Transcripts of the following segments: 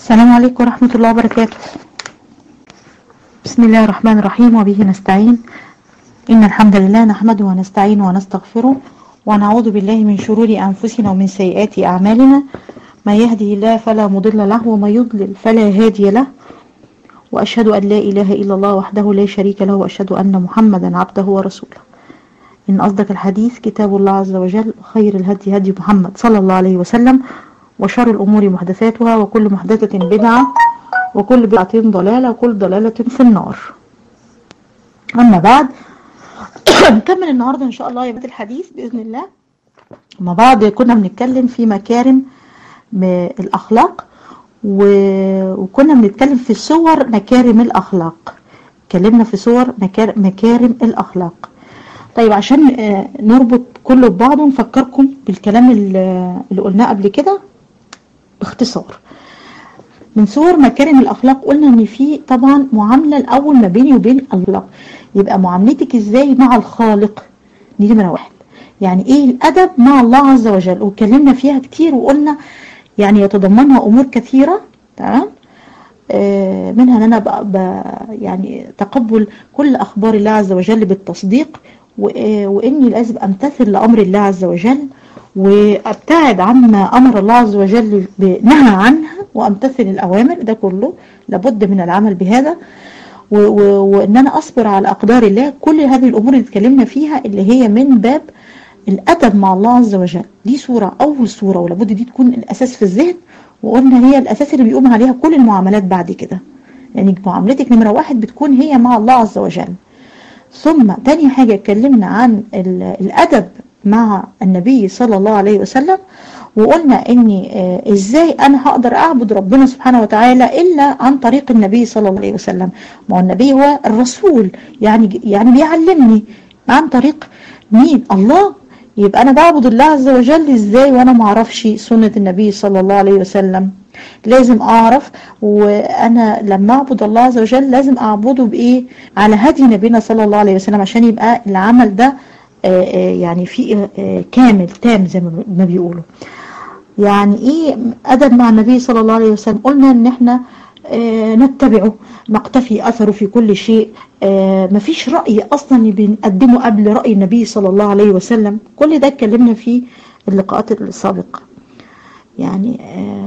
السلام عليكم ورحمة الله وبركاته بسم الله الرحمن الرحيم وبه نستعين إن الحمد لله نحمده ونستعين ونستغفره ونعوذ بالله من شرور أنفسنا ومن سيئات أعمالنا ما يهده الله فلا مضل له وما يضلل فلا هادي له وأشهد أن لا إله إلا الله وحده لا شريك له وأشهد أن محمدا عبده ورسوله إن أصدق الحديث كتاب الله عز وجل خير الهدي هدي محمد صلى الله عليه وسلم وشر الأمور محدثاتها وكل محدثة بدعة وكل بدعة ضلالة وكل ضلالة في النار أما بعد نكمل النهاردة إن شاء الله يا بنت الحديث بإذن الله أما بعد كنا بنتكلم في مكارم الأخلاق وكنا بنتكلم في صور مكارم الأخلاق اتكلمنا في صور مكارم الأخلاق طيب عشان نربط كله ببعضه ونفكركم بالكلام اللي قلناه قبل كده باختصار من صور مكارم الأخلاق قلنا ان في طبعا معاملة الأول ما بيني وبين الله يبقى معاملتك ازاي مع الخالق دي نمرة واحد يعني ايه الأدب مع الله عز وجل واتكلمنا فيها كتير وقلنا يعني يتضمنها أمور كثيرة تمام آه منها ان انا بقى بقى يعني تقبل كل اخبار الله عز وجل بالتصديق واني لازم امتثل لامر الله عز وجل وابتعد عما امر الله عز وجل نهى عنها وامتثل الاوامر ده كله لابد من العمل بهذا وان انا اصبر على اقدار الله كل هذه الامور اللي اتكلمنا فيها اللي هي من باب الادب مع الله عز وجل دي صورة اول صورة ولابد دي تكون الاساس في الذهن وقلنا هي الاساس اللي بيقوم عليها كل المعاملات بعد كده يعني معاملتك نمرة واحد بتكون هي مع الله عز وجل ثم تاني حاجة اتكلمنا عن الأدب مع النبي صلى الله عليه وسلم وقلنا اني اه ازاي انا هقدر اعبد ربنا سبحانه وتعالى الا عن طريق النبي صلى الله عليه وسلم ما هو النبي هو الرسول يعني يعني بيعلمني عن طريق مين الله يبقى انا بعبد الله عز وجل ازاي وانا ما اعرفش سنة النبي صلى الله عليه وسلم لازم اعرف وانا لما اعبد الله عز وجل لازم اعبده بايه على هدي نبينا صلى الله عليه وسلم عشان يبقى العمل ده آآ آآ يعني في كامل تام زي ما بيقولوا يعني ايه ادب مع النبي صلى الله عليه وسلم قلنا ان احنا نتبعه نقتفي اثره في كل شيء مفيش رأي اصلا بنقدمه قبل رأي النبي صلى الله عليه وسلم كل ده اتكلمنا فيه اللقاءات السابقة يعني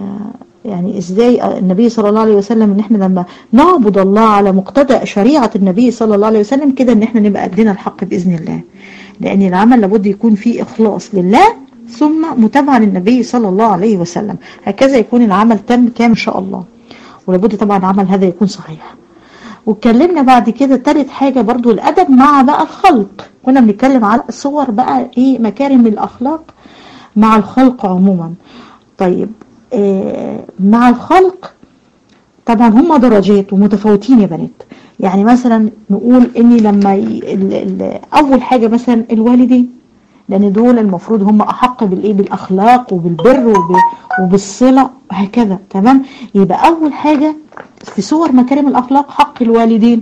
يعني ازاي النبي صلى الله عليه وسلم ان احنا لما نعبد الله على مقتضى شريعة النبي صلى الله عليه وسلم كده ان احنا نبقى قدنا الحق بإذن الله لان العمل لابد يكون فيه اخلاص لله ثم متابعة للنبي صلى الله عليه وسلم هكذا يكون العمل تم كامل ان شاء الله ولابد طبعا عمل هذا يكون صحيح واتكلمنا بعد كده تالت حاجة برضو الادب مع بقى الخلق كنا بنتكلم على صور بقى ايه مكارم الاخلاق مع الخلق عموما طيب آه مع الخلق طبعا هم درجات ومتفاوتين يا بنات يعني مثلا نقول اني لما ي... ال... ال... اول حاجة مثلا الوالدين لان دول المفروض هم احق بالايه بالاخلاق وبالبر وب... وبالصلة وهكذا تمام يبقى اول حاجة في صور مكارم الاخلاق حق الوالدين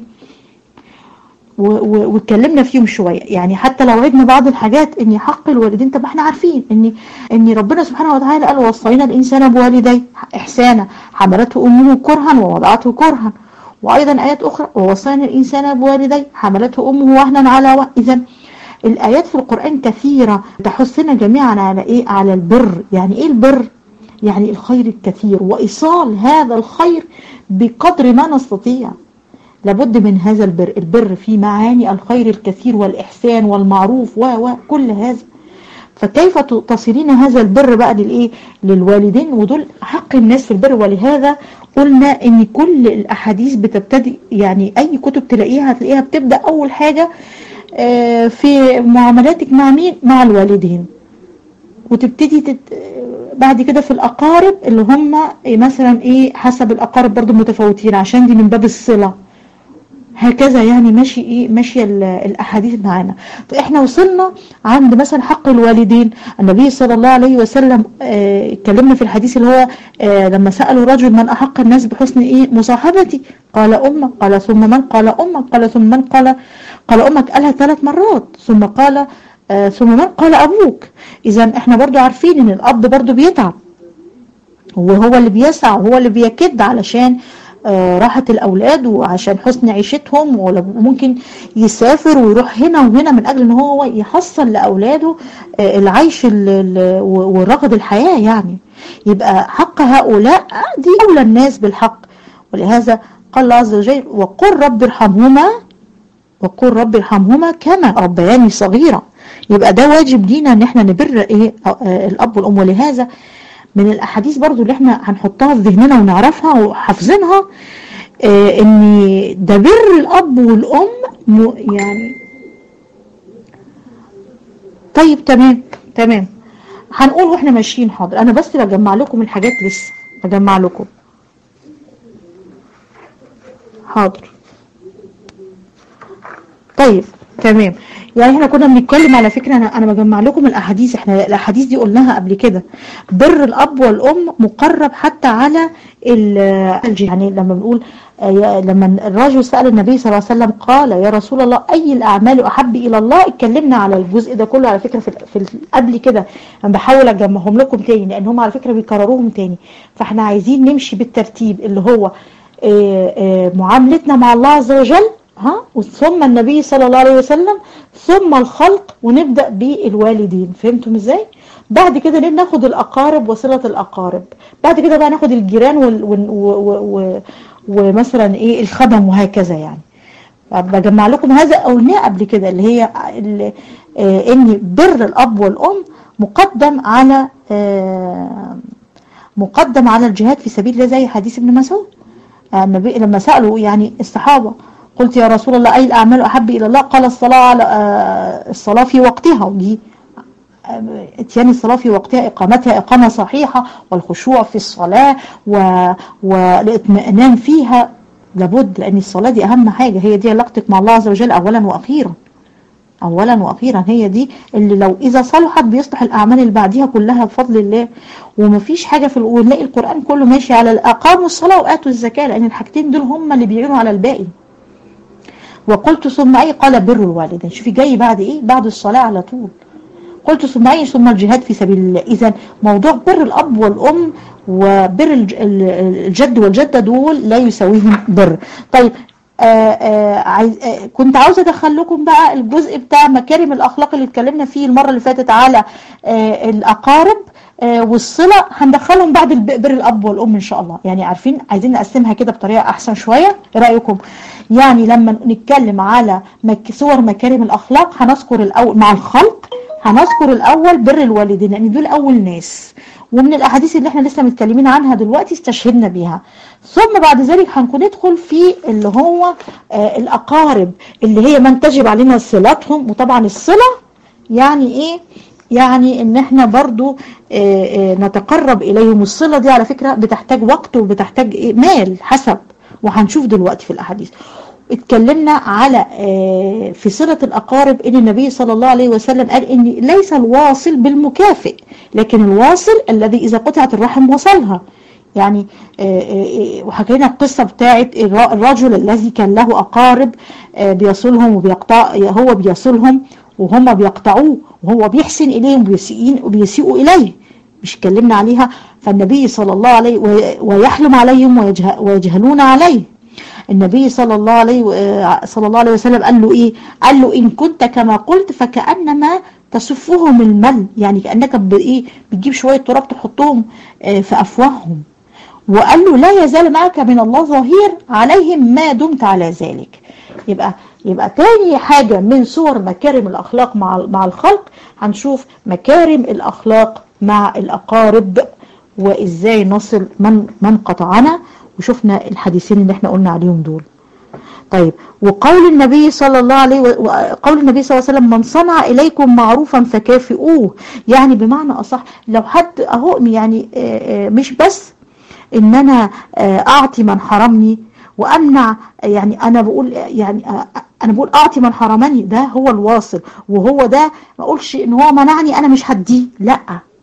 واتكلمنا فيهم شوية يعني حتى لو عدنا بعض الحاجات ان حق الوالدين طب احنا عارفين ان ان ربنا سبحانه وتعالى قال وصينا الانسان بوالديه احسانا حملته امه كرها ووضعته كرها وايضا ايات اخرى ووصينا الانسان بوالديه حملته امه وهنا على وهن اذا الايات في القرآن كثيرة تحثنا جميعا على ايه على البر يعني ايه البر يعني الخير الكثير وايصال هذا الخير بقدر ما نستطيع لابد من هذا البر البر في معاني الخير الكثير والإحسان والمعروف وكل هذا فكيف تصلين هذا البر بقى للإيه للوالدين ودول حق الناس في البر ولهذا قلنا ان كل الأحاديث بتبتدي يعني أي كتب تلاقيها هتلاقيها بتبدأ أول حاجة في معاملاتك مع مين مع الوالدين وتبتدي تت... بعد كده في الأقارب اللي هم مثلا ايه حسب الأقارب برضو متفاوتين عشان دي من باب الصلة هكذا يعني ماشي ايه ماشيه الاحاديث معانا فاحنا وصلنا عند مثلا حق الوالدين النبي صلى الله عليه وسلم اتكلمنا آه في الحديث اللي هو آه لما سالوا رجل من احق الناس بحسن ايه مصاحبتي قال امك قال ثم من قال امك قال ثم من قال قال امك قالها ثلاث مرات ثم قال آه ثم من قال ابوك اذا احنا برضو عارفين ان الاب برضو بيتعب وهو اللي بيسعى وهو اللي بيكد علشان آه، راحة الأولاد وعشان حسن عيشتهم وممكن يسافر ويروح هنا وهنا من أجل أن هو يحصل لأولاده آه، العيش ورغد الحياة يعني يبقى حق هؤلاء دي أولى الناس بالحق ولهذا قال الله عز وجل وقل رب ارحمهما وقل رب ارحمهما كما ربياني صغيرة يبقى ده واجب لينا ان احنا نبر ايه آه، الاب والام ولهذا من الاحاديث برضو اللي احنا هنحطها في ذهننا ونعرفها وحافظينها اه ان ده بر الاب والام يعني طيب تمام تمام هنقول واحنا ماشيين حاضر انا بس بجمع لكم الحاجات لسه بجمع لكم حاضر طيب تمام يعني احنا كنا بنتكلم على فكرة انا انا بجمع لكم الاحاديث احنا الاحاديث دي قلناها قبل كده بر الاب والام مقرب حتى على يعني لما بنقول آه، لما الرجل سأل النبي صلى الله عليه وسلم قال يا رسول الله اي الاعمال احب الى الله اتكلمنا على الجزء ده كله على فكرة في, في قبل كده انا بحاول اجمعهم لكم تاني لان هم على فكرة بيكرروهم تاني فاحنا عايزين نمشي بالترتيب اللي هو آه، آه، معاملتنا مع الله عز وجل ها ثم النبي صلى الله عليه وسلم ثم الخلق ونبدأ بالوالدين فهمتم ازاي بعد كده ناخد الأقارب وصلة الأقارب بعد كده بقى ناخد الجيران ومثلا ايه الخدم وهكذا يعني بجمع لكم هذا قلناه قبل كده اللي هي آه ان بر الأب والأم مقدم على آه مقدم على الجهاد في سبيل الله زي حديث ابن مسعود آه، النبي لما سألوا يعني الصحابة قلت يا رسول الله أي الأعمال أحب إلى الله قال الصلاة على آه، الصلاة في وقتها ودي آه، اتيان الصلاة في وقتها إقامتها إقامة صحيحة والخشوع في الصلاة والاطمئنان فيها لابد لأن الصلاة دي أهم حاجة هي دي علاقتك مع الله عز وجل أولا وأخيرا أولا وأخيرا هي دي اللي لو إذا صلحت بيصلح الأعمال اللي بعديها كلها بفضل الله ومفيش حاجة في ونلاقي القرآن كله ماشي على أقاموا الصلاة وآتوا الزكاة لأن الحاجتين دول هم اللي بيعينوا على الباقي وقلت ثم أي قال بر الوالدين شوفي جاي بعد إيه بعد الصلاة على طول قلت ثم أي ثم الجهاد في سبيل الله إذا موضوع بر الأب والأم وبر الجد والجدة دول لا يساويهم بر طيب آآ آآ عايز آآ كنت عاوز ادخل لكم بقى الجزء بتاع مكارم الاخلاق اللي اتكلمنا فيه المرة اللي فاتت على الاقارب والصلة هندخلهم بعد بر الاب والام ان شاء الله يعني عارفين عايزين نقسمها كده بطريقة احسن شوية ايه رأيكم يعني لما نتكلم على مك صور مكارم الاخلاق هنذكر الاول مع الخلق هنذكر الاول بر الوالدين لان دول اول ناس ومن الاحاديث اللي احنا لسه متكلمين عنها دلوقتي استشهدنا بيها ثم بعد ذلك هنكون ندخل في اللي هو آه الاقارب اللي هي من تجب علينا صلاتهم وطبعا الصلة يعني ايه يعني ان احنا برضو آه آه نتقرب اليهم الصلة دي على فكرة بتحتاج وقت وبتحتاج إيه مال حسب وهنشوف دلوقتي في الاحاديث اتكلمنا على في صلة الأقارب ان النبي صلى الله عليه وسلم قال ان ليس الواصل بالمكافئ لكن الواصل الذي إذا قطعت الرحم وصلها يعني وحكينا القصة بتاعت الرجل الذي كان له أقارب بيصلهم وبيقطع هو بيصلهم وهم بيقطعوه وهو بيحسن إليهم وبيسيئوا إليه مش اتكلمنا عليها فالنبي صلى الله عليه ويحلم عليهم ويجهلون عليه النبي صلى الله عليه صلى الله عليه وسلم قال له ايه قال له ان كنت كما قلت فكأنما تسفهم المل يعني كأنك بايه بتجيب شوية تراب تحطهم في افواههم وقال له لا يزال معك من الله ظهير عليهم ما دمت على ذلك يبقى يبقى تاني حاجة من صور مكارم الأخلاق مع مع الخلق هنشوف مكارم الأخلاق مع الأقارب وإزاي نصل من من قطعنا وشفنا الحديثين اللي احنا قلنا عليهم دول طيب وقول النبي صلى الله عليه وقول النبي صلى الله عليه وسلم من صنع إليكم معروفا فكافئوه يعني بمعنى أصح لو حد أهو يعني مش بس إن أنا أعطي من حرمني وأمنع يعني أنا بقول يعني أنا بقول أعطي من حرمني ده هو الواصل وهو ده ما أقولش إن هو منعني أنا مش هديه لأ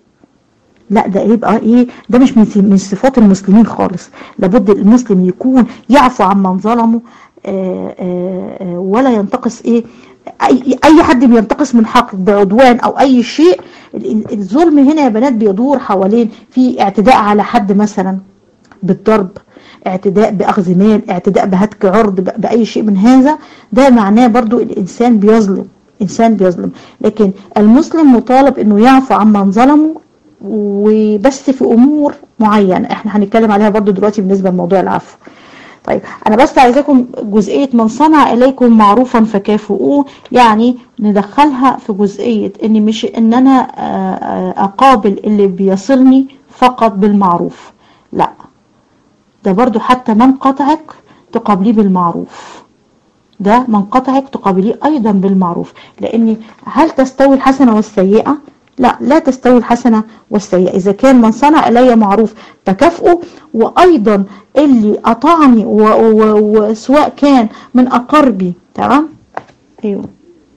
لا ده يبقى ايه ده مش من من صفات المسلمين خالص لابد المسلم يكون يعفو عن من ظلمه ولا ينتقص ايه اي اي حد بينتقص من حقك بعدوان او اي شيء الظلم هنا يا بنات بيدور حوالين في اعتداء على حد مثلا بالضرب اعتداء باخذ مال اعتداء بهتك عرض باي شيء من هذا ده معناه برضو الانسان بيظلم انسان بيظلم لكن المسلم مطالب انه يعفو عمن ظلمه وبس في امور معينة احنا هنتكلم عليها برضو دلوقتي بالنسبة لموضوع العفو طيب انا بس عايزاكم جزئية من صنع اليكم معروفا فكافئوه يعني ندخلها في جزئية ان مش ان انا اقابل اللي بيصلني فقط بالمعروف لا ده برضو حتى من قطعك تقابليه بالمعروف ده من قطعك تقابليه ايضا بالمعروف لان هل تستوي الحسنة والسيئة لا لا تستوي الحسنة والسيئة إذا كان من صنع إلي معروف بكافئه وأيضا اللي أطاعني وسواء كان من أقربي تمام أيوه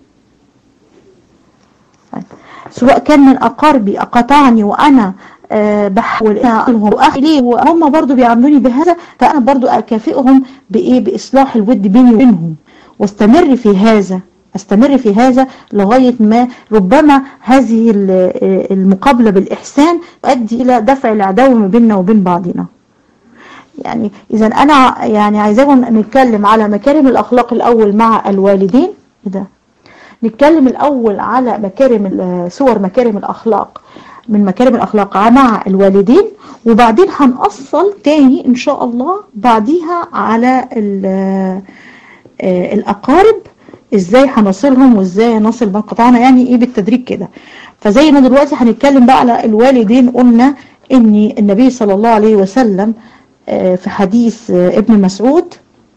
سواء كان من أقربي أقطعني وأنا أه بحاول أقلهم وأخي ليه وهم برضو بيعاملوني بهذا فأنا برضو أكافئهم بإيه بإصلاح الود بيني وبينهم واستمر في هذا استمر في هذا لغاية ما ربما هذه المقابلة بالإحسان تؤدي إلى دفع العداوة ما بيننا وبين بعضنا يعني إذا أنا يعني عايزاكم نتكلم على مكارم الأخلاق الأول مع الوالدين ده نتكلم الأول على مكارم صور مكارم الأخلاق من مكارم الأخلاق مع الوالدين وبعدين هنأصل تاني إن شاء الله بعديها على الأقارب ازاي هنصلهم وازاي نصل من قطعنا يعني ايه بالتدريج كده فزي ما دلوقتي هنتكلم بقى على الوالدين قلنا ان النبي صلى الله عليه وسلم في حديث ابن مسعود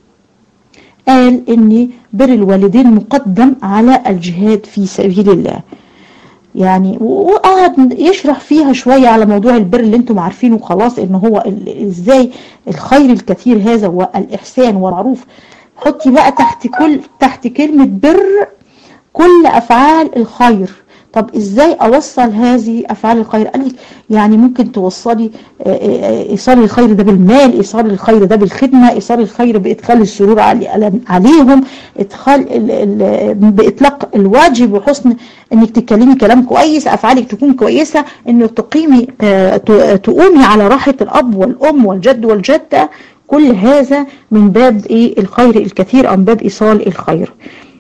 قال ان بر الوالدين مقدم على الجهاد في سبيل الله يعني وقعد يشرح فيها شوية على موضوع البر اللي انتم عارفينه خلاص ان هو ازاي الخير الكثير هذا والإحسان والمعروف حطي بقى تحت كل تحت كلمة بر كل أفعال الخير طب ازاي اوصل هذه افعال الخير قال لك يعني ممكن توصلي ايصال الخير ده بالمال ايصال الخير ده بالخدمه ايصال الخير بادخال السرور عليهم ادخال باطلاق الواجب وحسن انك تتكلمي كلام كويس افعالك تكون كويسه انك تقيمي تقومي على راحه الاب والام والجد والجده كل هذا من باب ايه الخير الكثير او من باب ايصال الخير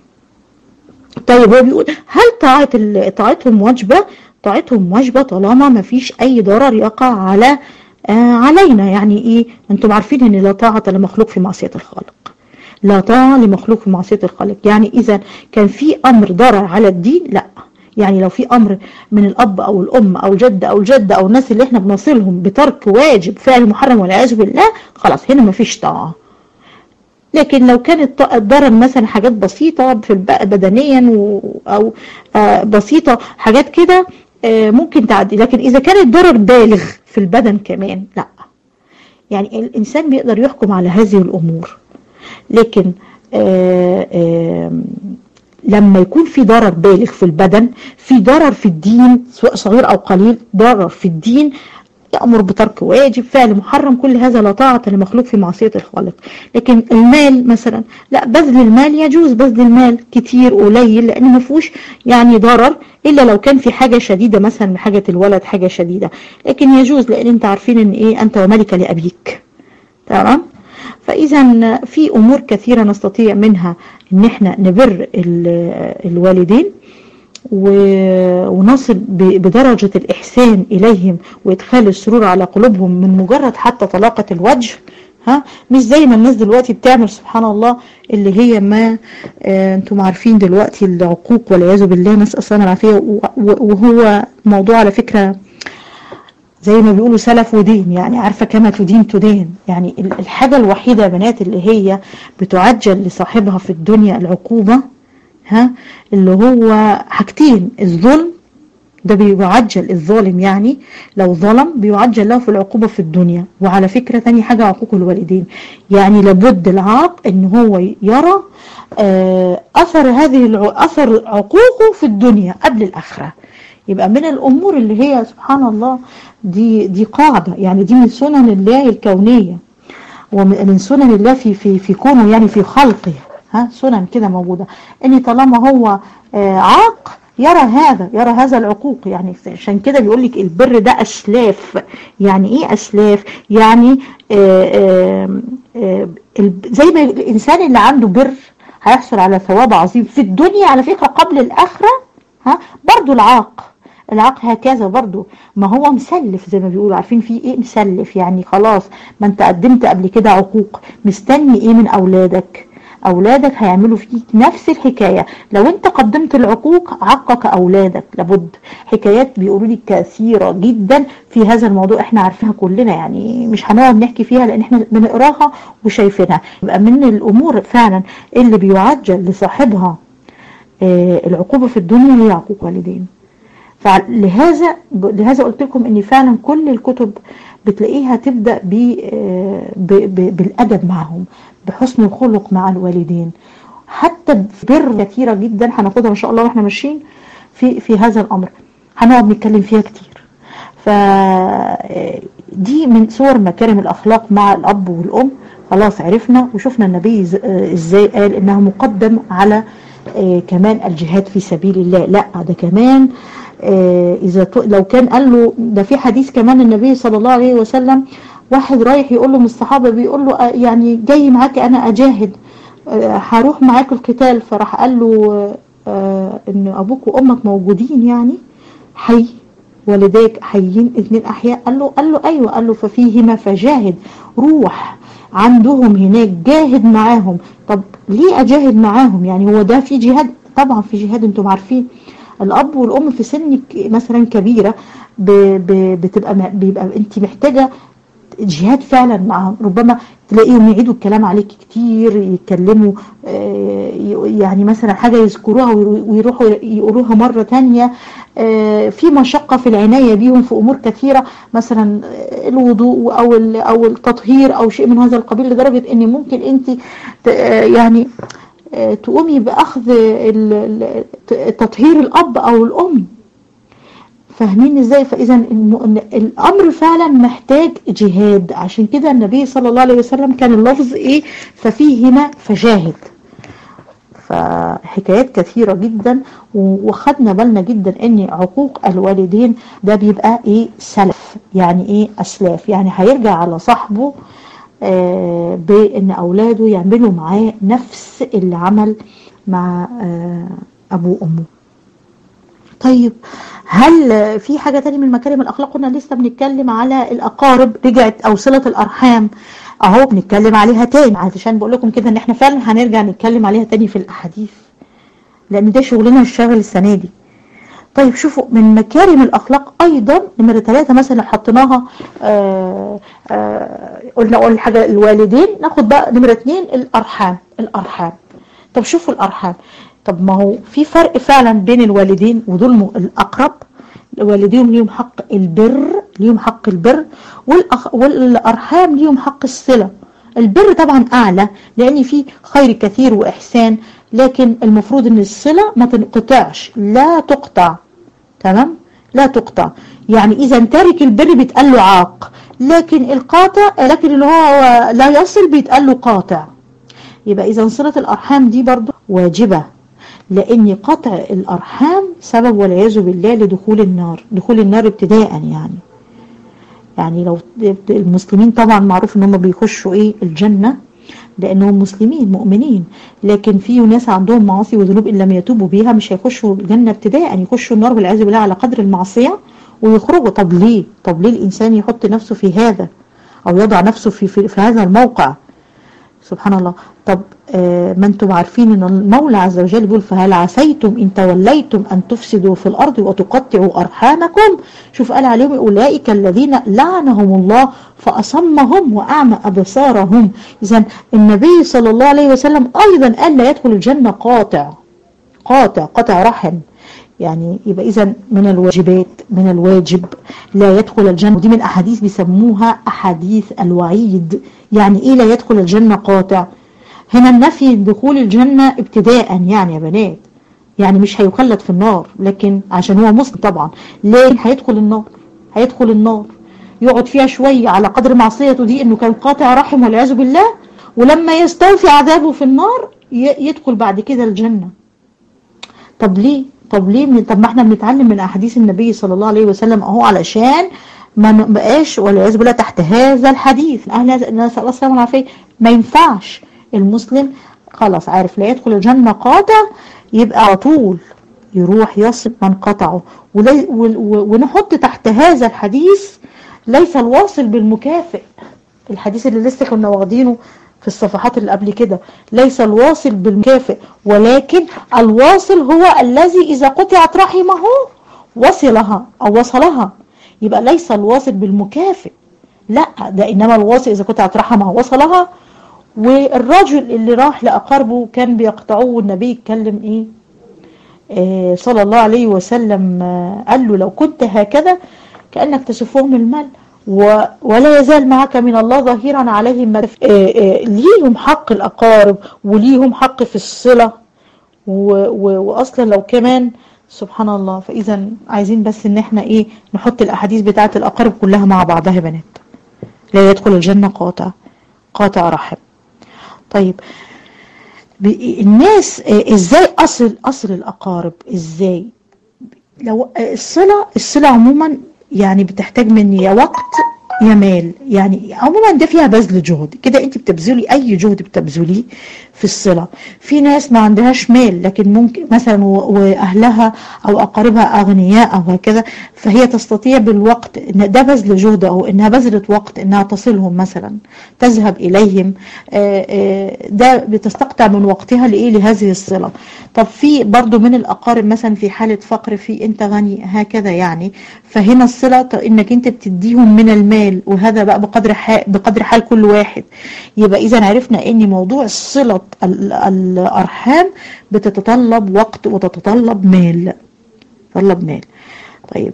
طيب هو بيقول هل طاعة طاعتهم واجبة طاعتهم واجبة طالما ما فيش اي ضرر يقع على آه علينا يعني ايه انتم عارفين ان لا طاعة لمخلوق في معصية الخالق لا طاعة لمخلوق في معصية الخالق يعني اذا كان في امر ضرر على الدين لا يعني لو في امر من الاب او الام او الجد او الجدة او الناس اللي احنا بنصلهم بترك واجب فعل محرم والعياذ بالله خلاص هنا ما فيش طاعة لكن لو كانت الضرر مثلا حاجات بسيطة في بدنيا او بسيطة حاجات كده ممكن تعدي لكن اذا كان الضرر بالغ في البدن كمان لا يعني الانسان بيقدر يحكم على هذه الامور لكن آآ آآ لما يكون في ضرر بالغ في البدن في ضرر في الدين سواء صغير او قليل ضرر في الدين يأمر بترك واجب فعل محرم كل هذا لا طاعة لمخلوق في معصية الخالق لكن المال مثلا لا بذل المال يجوز بذل المال كتير قليل لأن ما فيهوش يعني ضرر إلا لو كان في حاجة شديدة مثلا حاجة الولد حاجة شديدة لكن يجوز لأن انت عارفين ان ايه أنت وملك لأبيك تمام فإذا في أمور كثيرة نستطيع منها ان احنا نبر الوالدين ونصل بدرجة الإحسان إليهم وإدخال السرور على قلوبهم من مجرد حتى طلاقة الوجه ها مش زي ما الناس دلوقتي بتعمل سبحان الله اللي هي ما آه انتم عارفين دلوقتي العقوق والعياذ بالله نسأل الله العافية وهو موضوع على فكرة زي ما بيقولوا سلف ودين يعني عارفة كما تدين تدين يعني الحاجة الوحيدة يا بنات اللي هي بتعجل لصاحبها في الدنيا العقوبة ها اللي هو حاجتين الظلم ده بيعجل الظالم يعني لو ظلم بيعجل له في العقوبة في الدنيا وعلى فكرة تاني حاجة عقوق الوالدين يعني لابد العاق ان هو يرى اثر هذه اثر عقوقه في الدنيا قبل الاخرة يبقى من الامور اللي هي سبحان الله دي دي قاعدة يعني دي من سنن الله الكونية ومن سنن الله في في في كونه يعني في خلقه ها سنن كده موجودة ان طالما هو آه عاق يرى هذا يرى هذا العقوق يعني عشان كده بيقول لك البر ده أسلاف يعني ايه أسلاف يعني آآ آآ زي ما الإنسان اللي عنده بر هيحصل على ثواب عظيم في الدنيا على فكرة قبل الآخرة ها برضو العاق العاق هكذا برضو ما هو مسلف زي ما بيقولوا عارفين في ايه مسلف يعني خلاص ما انت قدمت قبل كده عقوق مستني ايه من اولادك اولادك هيعملوا فيك نفس الحكاية لو انت قدمت العقوق عقك اولادك لابد حكايات بيقولوا لي كثيرة جدا في هذا الموضوع احنا عارفينها كلنا يعني مش هنقعد نحكي فيها لان احنا بنقراها وشايفينها يبقى من الامور فعلا اللي بيعجل لصاحبها آه العقوبة في الدنيا هي عقوق والدين فلهذا لهذا قلت لكم ان فعلا كل الكتب بتلاقيها تبدأ بالأدب معهم بحسن الخلق مع الوالدين حتى بر كثيرة جدا هناخدها ان شاء الله واحنا ماشيين في في هذا الامر هنقعد نتكلم فيها كتير ف دي من صور مكارم الاخلاق مع الاب والام خلاص عرفنا وشفنا النبي ازاي قال انه مقدم على كمان الجهاد في سبيل الله لا ده كمان اذا لو كان قال له ده في حديث كمان النبي صلى الله عليه وسلم واحد رايح يقول له من الصحابة بيقول له يعني جاي معاك انا اجاهد هروح معاك القتال فراح قال له ان ابوك وامك موجودين يعني حي والديك حيين اثنين احياء قال له قال له ايوه قال له ففيهما فجاهد روح عندهم هناك جاهد معاهم طب ليه اجاهد معاهم يعني هو ده في جهاد طبعا في جهاد انتم عارفين الاب والام في سن مثلا كبيرة بتبقى بيبقى انت محتاجة جهاد فعلا معهم ربما تلاقيهم يعيدوا الكلام عليك كتير يتكلموا يعني مثلا حاجة يذكروها ويروحوا يقولوها مرة تانية في مشقة في العناية بيهم في أمور كثيرة مثلا الوضوء أو أو التطهير أو شيء من هذا القبيل لدرجة أن ممكن أنت يعني تقومي بأخذ تطهير الأب أو الأم فاهمين ازاي فاذا الامر فعلا محتاج جهاد عشان كده النبي صلى الله عليه وسلم كان اللفظ ايه ففيهما فجاهد فحكايات كثيرة جدا وخدنا بالنا جدا ان عقوق الوالدين ده بيبقى ايه سلف يعني ايه اسلاف يعني هيرجع على صاحبه آه بان اولاده يعملوا معاه نفس اللي عمل مع آه ابوه وامه طيب هل في حاجة تاني من مكارم الأخلاق قلنا لسه بنتكلم على الأقارب رجعت أو صلة الأرحام أهو بنتكلم عليها تاني علشان بقول لكم كده إن إحنا فعلا هنرجع نتكلم عليها تاني في الأحاديث لأن ده شغلنا الشاغل السنة دي طيب شوفوا من مكارم الأخلاق أيضا نمرة ثلاثة مثلا لو حطيناها آآ آآ قلنا قلنا حاجة الوالدين ناخد بقى نمرة اثنين الأرحام الأرحام طب شوفوا الأرحام طب ما هو في فرق فعلا بين الوالدين ودول الأقرب الوالدين ليهم حق البر ليهم حق البر والأخ والأرحام ليهم حق الصلة البر طبعا أعلى لأن في خير كثير وإحسان لكن المفروض أن الصلة ما تنقطعش لا تقطع تمام لا تقطع يعني إذا تارك البر بيتقال له عاق لكن القاطع لكن اللي هو لا يصل بيتقال له قاطع يبقى إذا صلة الأرحام دي برضو واجبة لأن قطع الأرحام سبب والعياذ بالله لدخول النار دخول النار ابتداء يعني يعني لو المسلمين طبعا معروف ان هم بيخشوا ايه الجنة لانهم مسلمين مؤمنين لكن في ناس عندهم معاصي وذنوب ان لم يتوبوا بيها مش هيخشوا الجنة ابتداء يخشوا النار والعياذ بالله على قدر المعصية ويخرجوا طب ليه طب ليه الانسان يحط نفسه في هذا او يضع نفسه في, في, في هذا الموقع سبحان الله طب آه ما انتم عارفين ان المولى عز وجل بيقول فهل عسيتم ان توليتم ان تفسدوا في الارض وتقطعوا ارحامكم شوف قال عليهم اولئك الذين لعنهم الله فاصمهم واعمى ابصارهم اذا النبي صلى الله عليه وسلم ايضا قال لا يدخل الجنه قاطع قاطع قطع رحم يعني يبقى اذا من الواجبات من الواجب لا يدخل الجنة ودي من احاديث بيسموها احاديث الوعيد يعني ايه لا يدخل الجنة قاطع هنا النفي دخول الجنة ابتداء يعني يا بنات يعني مش هيخلد في النار لكن عشان هو مسلم طبعا ليه هيدخل النار هيدخل النار يقعد فيها شوية على قدر معصيته دي انه كان قاطع رحم والعياذ بالله ولما يستوفي عذابه في النار يدخل بعد كده الجنة طب ليه طب ليه طب ما احنا بنتعلم من احاديث النبي صلى الله عليه وسلم اهو علشان ما نبقاش والعياذ بالله تحت هذا الحديث اهل الناس الله السلامه والعافيه ما ينفعش المسلم خلاص عارف لا يدخل الجنة قاطع يبقى على طول يروح يصل من قطعه ونحط تحت هذا الحديث ليس الواصل بالمكافئ الحديث اللي لسه كنا واخدينه في الصفحات اللي قبل كده ليس الواصل بالمكافئ ولكن الواصل هو الذي إذا قطعت رحمه وصلها أو وصلها يبقى ليس الواصل بالمكافئ لا ده إنما الواصل إذا قطعت رحمه وصلها والرجل اللي راح لأقاربه كان بيقطعوه والنبي يتكلم إيه آه صلى الله عليه وسلم آه قال له لو كنت هكذا كأنك تشوفهم المال ولا يزال معك من الله ظهيرا عليهم آه آه ليهم حق الأقارب وليهم حق في الصلة وأصلا لو كمان سبحان الله فإذا عايزين بس ان احنا ايه نحط الأحاديث بتاعة الأقارب كلها مع بعضها يا بنات لا يدخل الجنة قاطع قاطع رحم طيب الناس ازاي اصل اصل الاقارب ازاي لو الصلة الصلة عموما يعني بتحتاج مني يا وقت يا مال يعني عموما ده فيها بذل جهد كده انت بتبذلي اي جهد بتبذليه في الصلة في ناس ما عندهاش مال لكن ممكن مثلا واهلها او اقاربها اغنياء او هكذا فهي تستطيع بالوقت ان ده بذل جهد او انها بذلت وقت انها تصلهم مثلا تذهب اليهم ده بتستقطع من وقتها لايه لهذه الصلة طب في برضو من الاقارب مثلا في حالة فقر في انت غني هكذا يعني فهنا الصلة انك انت بتديهم من المال وهذا بقى بقدر حال بقدر حال كل واحد يبقى اذا عرفنا ان موضوع صلة الارحام بتتطلب وقت وتتطلب مال تتطلب مال طيب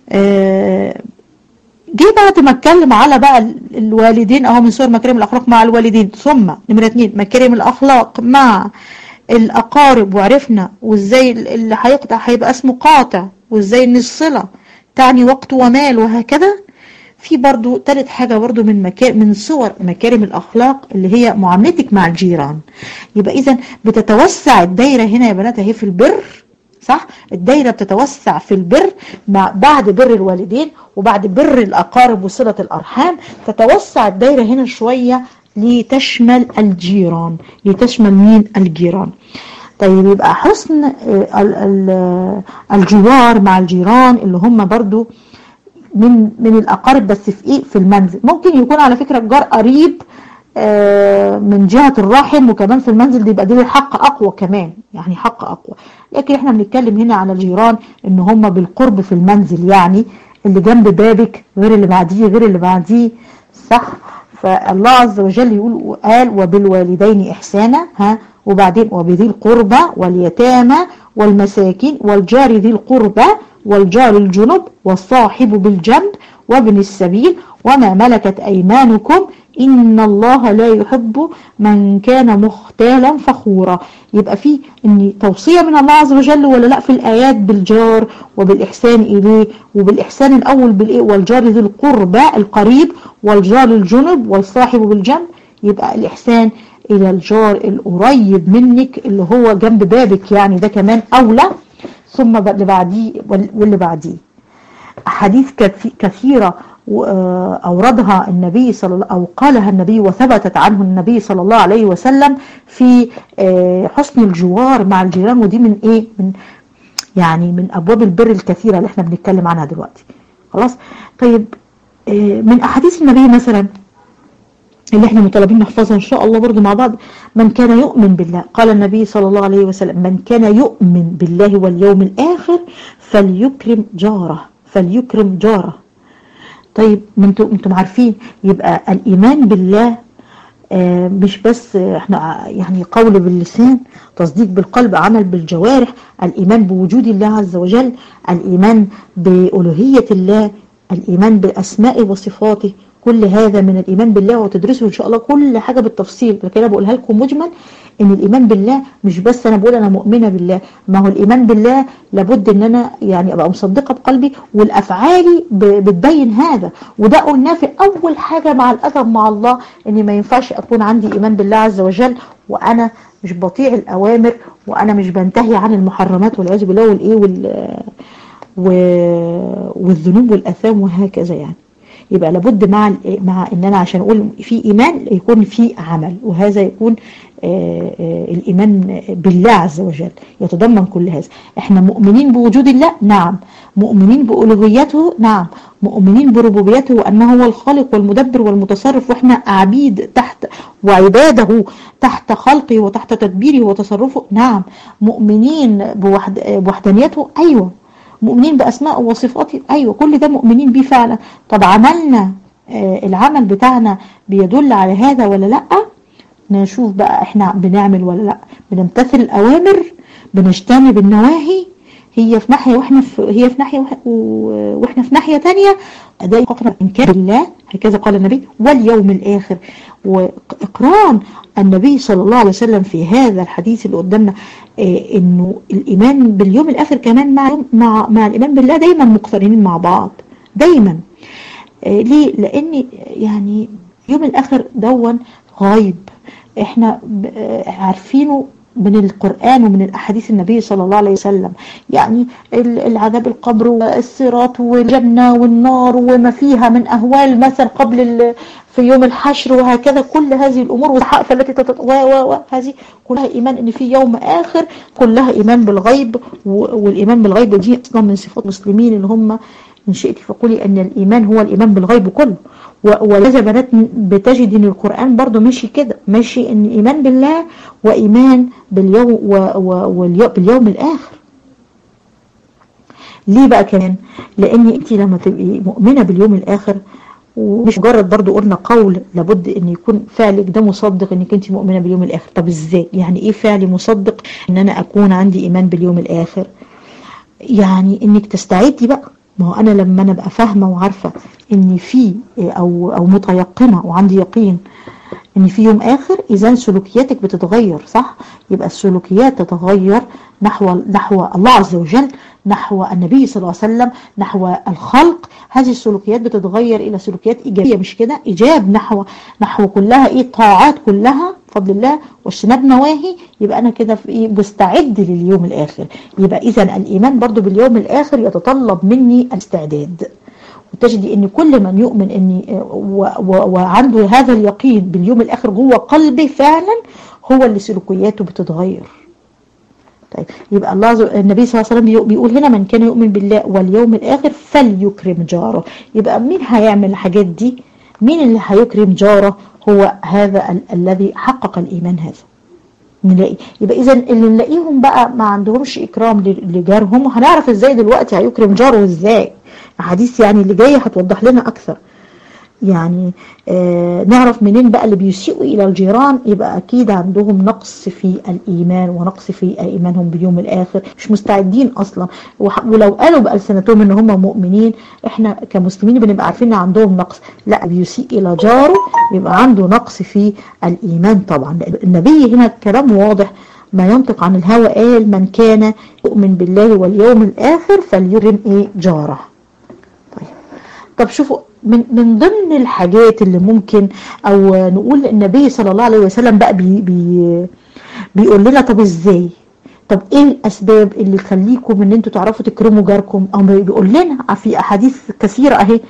آه جه بعد ما اتكلم على بقى الوالدين اهو من صور مكارم الاخلاق مع الوالدين ثم نمرة اتنين مكارم الاخلاق مع الاقارب وعرفنا وازاي اللي هيقطع هيبقى اسمه قاطع وازاي ان الصلة تعني وقت ومال وهكذا في برضو تالت حاجة برضو من مكار من صور مكارم الأخلاق اللي هي معاملتك مع الجيران يبقى إذا بتتوسع الدايرة هنا يا بنات اهي في البر صح الدايرة بتتوسع في البر مع بعد بر الوالدين وبعد بر الأقارب وصلة الأرحام تتوسع الدايرة هنا شوية لتشمل الجيران لتشمل مين الجيران طيب يبقى حسن الجوار مع الجيران اللي هم برضو من من الاقارب بس في ايه في المنزل ممكن يكون على فكرة الجار قريب آه من جهة الرحم وكمان في المنزل دي يبقى دي حق اقوى كمان يعني حق اقوى لكن احنا بنتكلم هنا على الجيران ان هم بالقرب في المنزل يعني اللي جنب بابك غير اللي بعديه غير اللي بعديه صح فالله عز وجل يقول قال وبالوالدين احسانا ها وبعدين وبذي القربى واليتامى والمساكين والجار ذي القربى والجار الجنب والصاحب بالجنب وابن السبيل وما ملكت أيمانكم إن الله لا يحب من كان مختالا فخورا يبقى في ان توصية من الله عز وجل ولا لا في الآيات بالجار وبالإحسان إليه وبالإحسان الأول بالإيه والجار ذي القربى القريب والجار الجنب والصاحب بالجنب يبقى الإحسان إلى الجار القريب منك اللي هو جنب بابك يعني ده كمان أولى ثم اللي بعديه واللي بعديه أحاديث كثيرة أوردها النبي صلى الله أو قالها النبي وثبتت عنه النبي صلى الله عليه وسلم في حسن الجوار مع الجيران ودي من إيه من يعني من أبواب البر الكثيرة اللي احنا بنتكلم عنها دلوقتي خلاص طيب من أحاديث النبي مثلا اللي احنا مطالبين نحفظها ان شاء الله برضو مع بعض من كان يؤمن بالله قال النبي صلى الله عليه وسلم من كان يؤمن بالله واليوم الآخر فليكرم جاره فليكرم جاره طيب انتم انتم عارفين يبقى الإيمان بالله آه مش بس احنا يعني قول باللسان تصديق بالقلب عمل بالجوارح الإيمان بوجود الله عز وجل الإيمان بألوهية الله الإيمان بأسماء وصفاته كل هذا من الإيمان بالله وتدرسه إن شاء الله كل حاجة بالتفصيل لكن أنا بقولها لكم مجمل ان الايمان بالله مش بس انا بقول انا مؤمنة بالله ما هو الايمان بالله لابد ان انا يعني ابقى مصدقة بقلبي والافعالي بتبين هذا وده قلناه في اول حاجة مع الادب مع الله ان ما ينفعش اكون عندي ايمان بالله عز وجل وانا مش بطيع الاوامر وانا مش بنتهي عن المحرمات والعياذ بالله والايه وال والذنوب والاثام وهكذا يعني يبقى لابد مع مع ان انا عشان اقول في ايمان يكون في عمل وهذا يكون آآ آآ الايمان بالله عز وجل يتضمن كل هذا احنا مؤمنين بوجود الله نعم مؤمنين بألوهيته نعم مؤمنين بربوبيته وأنه هو الخالق والمدبر والمتصرف وإحنا عبيد تحت وعباده تحت خلقه وتحت تدبيره وتصرفه نعم مؤمنين بوحد بوحدانيته أيوة مؤمنين بأسماء وصفاته أيوة كل ده مؤمنين بيه فعلا طب عملنا آه العمل بتاعنا بيدل على هذا ولا لأ نشوف بقى احنا بنعمل ولا لأ بنمتثل الأوامر بنجتنب النواهي هي في ناحية واحنا في هي في ناحية واحنا في ناحية تانية أداء قطر إنكار بالله هكذا قال النبي واليوم الآخر وإقران النبي صلى الله عليه وسلم في هذا الحديث اللي قدامنا إيه إنه الإيمان باليوم الآخر كمان مع مع مع الإيمان بالله دايما مقترنين مع بعض دايما إيه ليه؟ لأن يعني يوم الآخر دون غايب احنا عارفينه من القرآن ومن الأحاديث النبي صلى الله عليه وسلم يعني العذاب القبر والصراط والجنة والنار وما فيها من أهوال مثلا قبل في يوم الحشر وهكذا كل هذه الأمور والحقف التي تتطوى هذه كلها إيمان إن في يوم آخر كلها إيمان بالغيب والإيمان بالغيب دي أصلا من صفات المسلمين اللي هم إن شئت فقولي أن الإيمان هو الإيمان بالغيب كله ولذا بنات بتجد ان القرآن برضو ماشي كده ماشي ان ايمان بالله وايمان باليوم و و باليوم الاخر ليه بقى كمان لان انت لما تبقي مؤمنة باليوم الاخر ومش مجرد برضو قلنا قول لابد ان يكون فعلك ده مصدق انك انت مؤمنة باليوم الاخر طب ازاي يعني ايه فعلي مصدق ان انا اكون عندي ايمان باليوم الاخر يعني انك تستعدي بقى ما هو انا لما انا ابقى فاهمه وعارفه ان في او او متيقنه وعندي يقين ان في يوم اخر اذا سلوكياتك بتتغير صح يبقى السلوكيات تتغير نحو نحو الله عز وجل نحو النبي صلى الله عليه وسلم نحو الخلق هذه السلوكيات بتتغير الى سلوكيات ايجابيه مش كده ايجاب نحو نحو كلها ايه طاعات كلها بفضل الله واجتناب نواهي يبقى انا كده في ايه مستعد لليوم الاخر يبقى اذا الايمان برضو باليوم الاخر يتطلب مني الاستعداد وتجدي ان كل من يؤمن ان وعنده هذا اليقين باليوم الاخر جوه قلبه فعلا هو اللي سلوكياته بتتغير طيب يبقى الله النبي صلى الله عليه وسلم بيقول هنا من كان يؤمن بالله واليوم الاخر فليكرم جاره يبقى مين هيعمل الحاجات دي مين اللي هيكرم جاره هو هذا ال الذي حقق الايمان هذا نلاقي يبقى اذا اللي نلاقيهم بقى ما عندهمش اكرام لجارهم هنعرف ازاي دلوقتي هيكرم جاره ازاي حديث يعني اللي جايه هتوضح لنا اكثر يعني آه نعرف منين بقى اللي بيسيئوا إلى الجيران يبقى أكيد عندهم نقص في الإيمان ونقص في إيمانهم باليوم الآخر مش مستعدين أصلا ولو قالوا بألسنتهم إن هم مؤمنين إحنا كمسلمين بنبقى عارفين إن عندهم نقص لا بيسيء إلى جاره يبقى عنده نقص في الإيمان طبعا النبي هنا الكلام واضح ما ينطق عن الهوى قال من كان يؤمن بالله واليوم الآخر فليرم إيه جاره طيب طب شوفوا من من ضمن الحاجات اللي ممكن او نقول النبي صلى الله عليه وسلم بقى بي بي بيقول لنا طب ازاي طب ايه الاسباب اللي تخليكم ان انتوا تعرفوا تكرموا جاركم او بيقول لنا في احاديث كثيرة اهي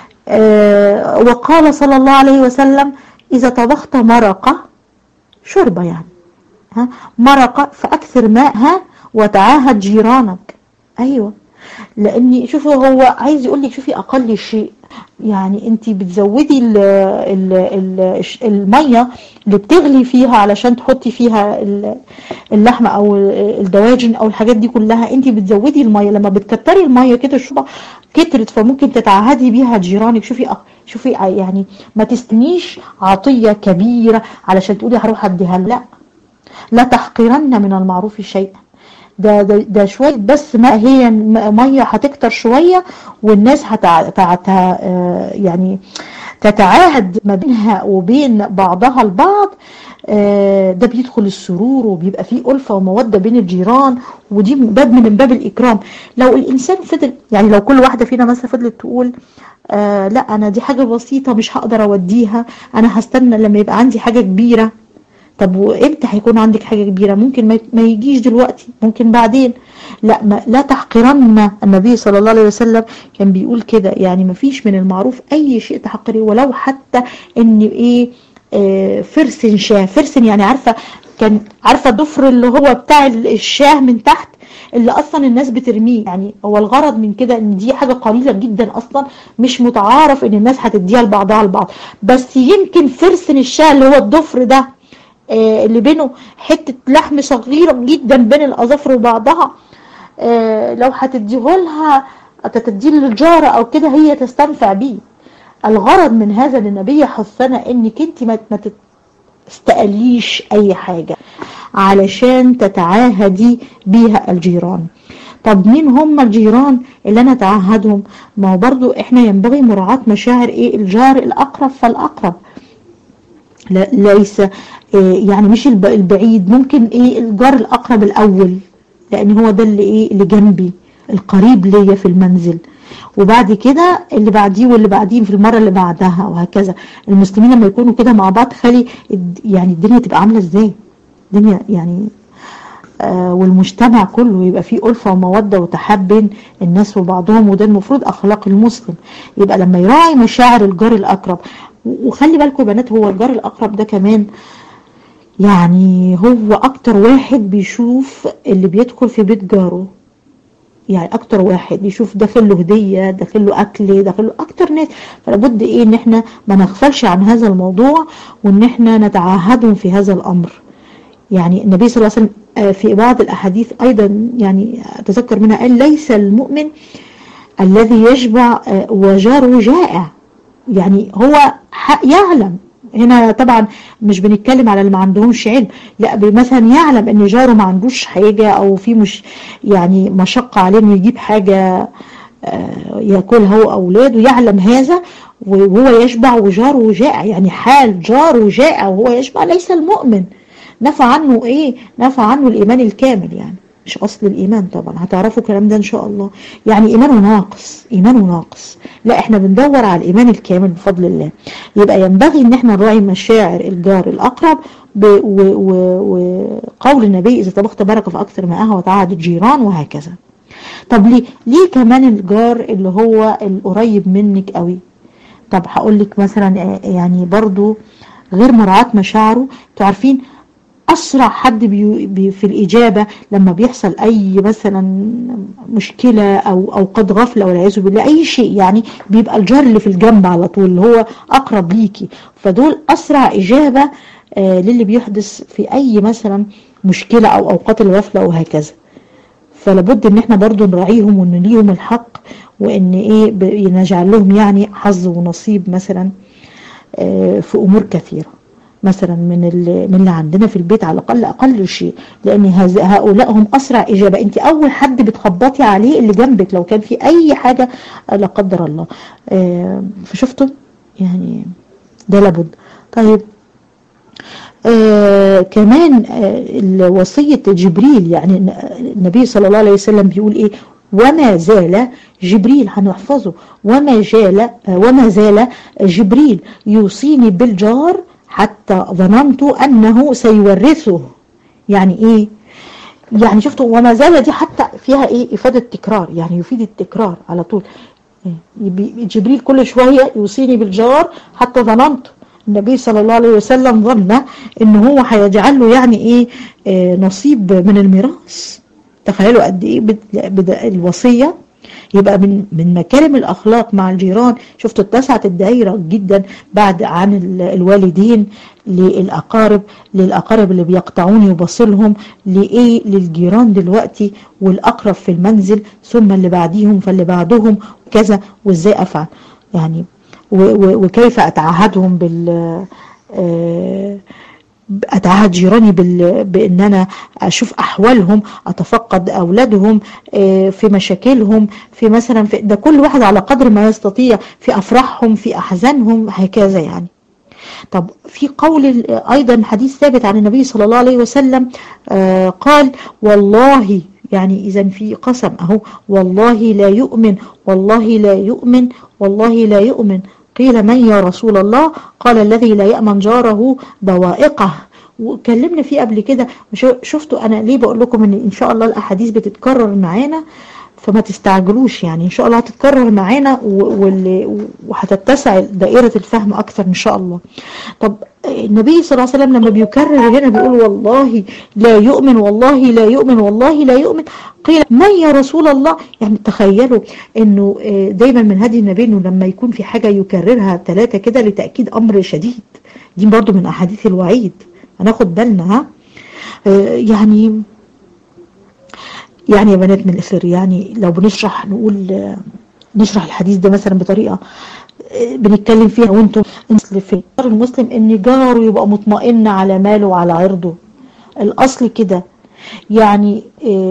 آه وقال صلى الله عليه وسلم اذا طبخت مرقة شوربة يعني ها مرقة فاكثر ماءها وتعاهد جيرانك ايوه لاني شوفوا هو عايز يقول لك شوفي اقل شيء يعني انت بتزودي ال ال ال المية اللي بتغلي فيها علشان تحطي فيها اللحمة او الدواجن او الحاجات دي كلها انت بتزودي المية لما بتكتري المية كده الشوربة كترت فممكن تتعهدي بيها جيرانك شوفي شوفي يعني ما تستنيش عطية كبيرة علشان تقولي هروح اديها لا لا تحقرن من المعروف شيئا ده, ده, ده شوية بس ما هي مية هتكتر شوية والناس هتع يعني تتعاهد ما بينها وبين بعضها البعض آه، ده بيدخل السرور وبيبقى فيه ألفة ومودة بين الجيران ودي باب من باب الإكرام لو الإنسان فضل يعني لو كل واحدة فينا مثلا فضلت تقول آه لا أنا دي حاجة بسيطة مش هقدر أوديها أنا هستنى لما يبقى عندي حاجة كبيرة طب وامتى هيكون عندك حاجة كبيرة ممكن ما يجيش دلوقتي ممكن بعدين لا ما لا تحقرن النبي صلى الله عليه وسلم كان بيقول كده يعني ما فيش من المعروف اي شيء تحقريه ولو حتى ان ايه آه فرسن شاه فرسن يعني عارفة كان عارفة ضفر اللي هو بتاع الشاه من تحت اللي اصلا الناس بترميه يعني هو الغرض من كده ان دي حاجة قليلة جدا اصلا مش متعارف ان الناس هتديها لبعضها البعض بس يمكن فرسن الشاه اللي هو الضفر ده آه اللي بينه حتة لحم صغيرة جدا بين الاظافر وبعضها آه لو هتديه لها تديه للجارة او كده هي تستنفع بيه الغرض من هذا النبي حثنا انك انت ما تستقليش اي حاجة علشان تتعاهدي بيها الجيران طب مين هم الجيران اللي انا اتعهدهم ما هو برضو احنا ينبغي مراعاة مشاعر ايه الجار الاقرب فالاقرب لا ليس إيه يعني مش البعيد ممكن ايه الجار الاقرب الاول لان هو ده اللي ايه اللي جنبي القريب ليا في المنزل وبعد كده اللي بعديه واللي بعديه في المرة اللي بعدها وهكذا المسلمين لما يكونوا كده مع بعض خلي يعني الدنيا تبقى عاملة ازاي الدنيا يعني آه والمجتمع كله يبقى فيه ألفة ومودة وتحاب بين الناس وبعضهم وده المفروض أخلاق المسلم يبقى لما يراعي مشاعر الجار الأقرب وخلي بالكم يا بنات هو الجار الأقرب ده كمان يعني هو أكتر واحد بيشوف اللي بيدخل في بيت جاره يعني اكتر واحد يشوف داخل له هدية داخل له اكل داخل له اكتر ناس فلابد ايه ان احنا ما نغفلش عن هذا الموضوع وان احنا نتعهدهم في هذا الامر يعني النبي صلى الله عليه وسلم في بعض الاحاديث ايضا يعني اتذكر منها قال ليس المؤمن الذي يشبع وجاره جائع يعني هو يعلم هنا طبعا مش بنتكلم على اللي ما عندهمش علم لا مثلا يعلم ان جاره ما عندوش حاجة او في مش يعني مشقة عليه انه يجيب حاجة ياكلها هو اولاده يعلم هذا وهو يشبع وجاره جائع يعني حال جاره جائع وهو يشبع ليس المؤمن نفى عنه ايه نفى عنه الايمان الكامل يعني مش اصل الايمان طبعا هتعرفوا الكلام ده ان شاء الله يعني ايمانه ناقص ايمانه ناقص لا احنا بندور على الايمان الكامل بفضل الله يبقى ينبغي ان احنا نراعي مشاعر الجار الاقرب وقول النبي اذا طبخت بركه في اكثر ماءها وتعهد الجيران وهكذا طب ليه ليه كمان الجار اللي هو القريب منك قوي طب هقول لك مثلا يعني برضو غير مراعاة مشاعره انتوا عارفين أسرع حد بي بي في الإجابة لما بيحصل أي مثلا مشكلة أو أو قد غفلة والعياذ بالله أي شيء يعني بيبقى الجار اللي في الجنب على طول اللي هو أقرب ليكي فدول أسرع إجابة آه للي بيحدث في أي مثلا مشكلة أو أوقات الغفلة وهكذا فلابد ان احنا برضو نراعيهم وان ليهم الحق وان ايه نجعل لهم يعني حظ ونصيب مثلا آه في امور كثيره مثلا من اللي, من اللي عندنا في البيت على الأقل أقل شيء لأن هؤلاء هم أسرع إجابة أنت أول حد بتخبطي عليه اللي جنبك لو كان في أي حاجة لا قدر الله آه فشفتم يعني ده لابد طيب آه كمان آه وصية جبريل يعني النبي صلى الله عليه وسلم بيقول إيه وما زال جبريل هنحفظه وما زال آه وما زال جبريل يوصيني بالجار حتى ظننت أنه سيورثه يعني إيه يعني شفتوا وما زال دي حتى فيها إيه إفادة تكرار يعني يفيد التكرار على طول جبريل كل شوية يوصيني بالجار حتى ظننت النبي صلى الله عليه وسلم ظن ان هو هيجعل له يعني ايه آه نصيب من الميراث تخيلوا قد ايه الوصيه يبقى من من مكارم الاخلاق مع الجيران شفتوا اتسعت الدائره جدا بعد عن الوالدين للاقارب للاقارب اللي بيقطعوني وبصلهم لايه للجيران دلوقتي والاقرب في المنزل ثم اللي بعديهم فاللي بعدهم كذا وازاي افعل يعني وكيف اتعهدهم بال أتعهد جيراني بال... بأن أنا أشوف أحوالهم أتفقد أولادهم في مشاكلهم في مثلا في ده كل واحد على قدر ما يستطيع في أفراحهم في أحزانهم هكذا يعني طب في قول أيضا حديث ثابت عن النبي صلى الله عليه وسلم قال والله يعني إذا في قسم أهو والله لا يؤمن والله لا يؤمن والله لا يؤمن قيل من يا رسول الله قال الذي لا يأمن جاره بوائقه وكلمنا فيه قبل كده شفتوا أنا ليه بقول لكم إن إن شاء الله الأحاديث بتتكرر معانا فما تستعجلوش يعني إن شاء الله هتتكرر معانا وهتتسع دائرة الفهم أكثر إن شاء الله طب النبي صلى الله عليه وسلم لما بيكرر هنا بيقول والله لا يؤمن والله لا يؤمن والله لا يؤمن قيل من يا رسول الله يعني تخيلوا انه دايما من هدي النبي انه لما يكون في حاجة يكررها ثلاثة كده لتأكيد امر شديد دي برضو من احاديث الوعيد هناخد بالنا ها يعني يعني يا بنات من الإخر يعني لو بنشرح نقول نشرح الحديث ده مثلا بطريقة بنتكلم فيها وانتم في المسلم ان جاره يبقى مطمئن على ماله وعلى عرضه الاصل كده يعني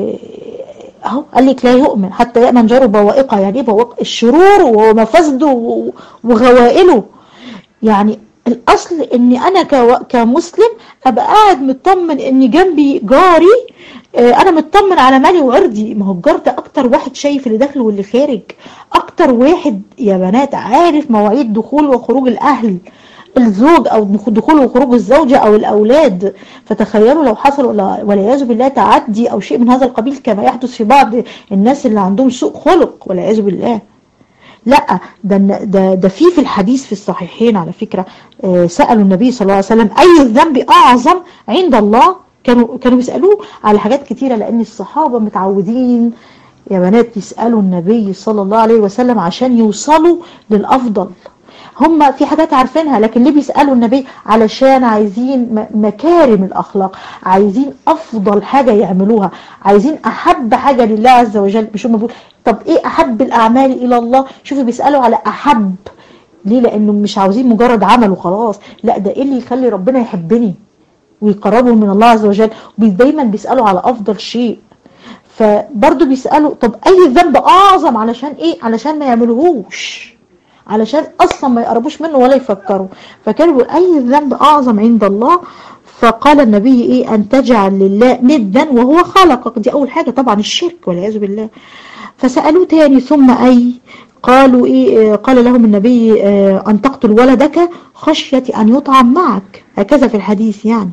اهو قال لك لا يؤمن حتى يأمن جاره بوائقه يعني ايه بوائق الشرور ومفاسده وغوائله يعني الاصل اني انا كمسلم ابقى قاعد مطمن ان جنبي جاري انا مطمن على مالي وعرضي ما هو الجار ده اكتر واحد شايف اللي داخل واللي خارج اكتر واحد يا بنات عارف مواعيد دخول وخروج الاهل الزوج او دخول وخروج الزوجة او الاولاد فتخيلوا لو حصل والعياذ بالله تعدي او شيء من هذا القبيل كما يحدث في بعض الناس اللي عندهم سوء خلق والعياذ بالله لا ده ده ده في في الحديث في الصحيحين على فكرة سألوا النبي صلى الله عليه وسلم أي الذنب أعظم عند الله كانوا كانوا بيسألوه على حاجات كتيرة لأن الصحابة متعودين يا بنات يسألوا النبي صلى الله عليه وسلم عشان يوصلوا للأفضل هم في حاجات عارفينها لكن ليه بيسألوا النبي علشان عايزين مكارم الأخلاق عايزين أفضل حاجة يعملوها عايزين أحب حاجة لله عز وجل مش هم بيقول طب إيه أحب الأعمال إلى الله شوفوا بيسألوا على أحب ليه لأنه مش عاوزين مجرد عمل وخلاص لا ده إيه اللي يخلي ربنا يحبني ويقربهم من الله عز وجل دايما بيسألوا على أفضل شيء فبرضه بيسألوا طب أي ذنب أعظم علشان إيه علشان ما يعملوهوش علشان أصلا ما يقربوش منه ولا يفكروا فكانوا أي ذنب أعظم عند الله فقال النبي إيه أن تجعل لله ندا وهو خلقك دي أول حاجة طبعا الشرك والعياذ بالله فسألوه تاني ثم أي قالوا إيه قال لهم النبي أن تقتل ولدك خشية أن يطعم معك هكذا في الحديث يعني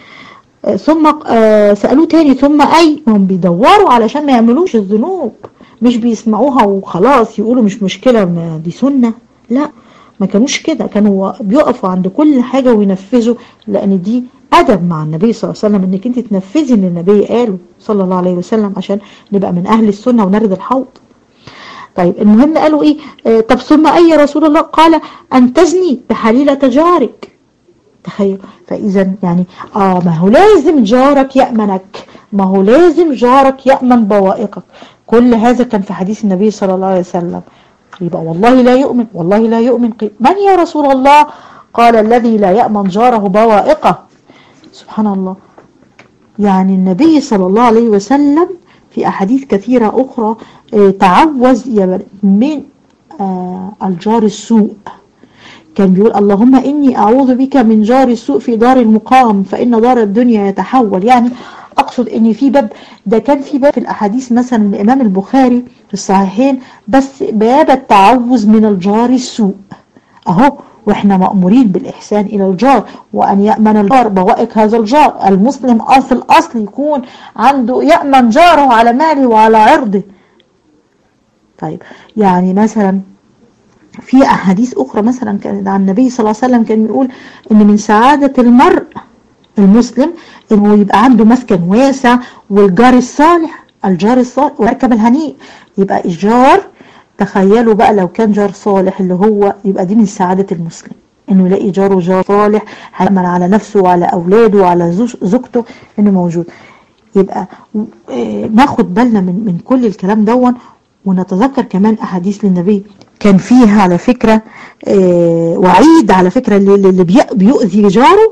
ثم سألوه تاني ثم أي هم بيدوروا علشان ما يعملوش الذنوب مش بيسمعوها وخلاص يقولوا مش مشكلة ما دي سنة لا ما كانوش كده كانوا بيقفوا عند كل حاجة وينفذوا لأن دي أدب مع النبي صلى الله عليه وسلم انك انت تنفذي اللي النبي قاله صلى الله عليه وسلم عشان نبقى من أهل السنة ونرد الحوض طيب المهم قالوا ايه آه طب ثم اي يا رسول الله قال ان تزني بحليلة جارك تخيل فاذا يعني اه ما هو لازم جارك يأمنك ما هو لازم جارك يأمن بوائقك كل هذا كان في حديث النبي صلى الله عليه وسلم يبقى والله لا يؤمن والله لا يؤمن من يا رسول الله قال الذي لا يأمن جاره بوائقه سبحان الله يعني النبي صلى الله عليه وسلم في أحاديث كثيرة أخرى تعوذ من الجار السوء كان بيقول اللهم إني أعوذ بك من جار السوء في دار المقام فإن دار الدنيا يتحول يعني أقصد إن في باب ده كان في باب في الأحاديث مثلا الإمام البخاري في الصحيحين بس باب التعوذ من الجار السوء أهو واحنا مأمورين بالإحسان إلى الجار وأن يأمن الجار بوائق هذا الجار المسلم في الأصل يكون عنده يأمن جاره على ماله وعلى عرضه طيب يعني مثلا في أحاديث أخرى مثلا كانت عن النبي صلى الله عليه وسلم كان يقول إن من سعادة المرء المسلم إنه يبقى عنده مسكن واسع والجار الصالح الجار الصالح ويركب الهنيء يبقى الجار تخيلوا بقى لو كان جار صالح اللي هو يبقى دي من سعادة المسلم انه يلاقي جاره جار صالح هيأمن على نفسه وعلى اولاده وعلى زوجته انه موجود يبقى ناخد بالنا من من كل الكلام دون ونتذكر كمان احاديث للنبي كان فيها على فكرة وعيد على فكرة اللي بيؤذي جاره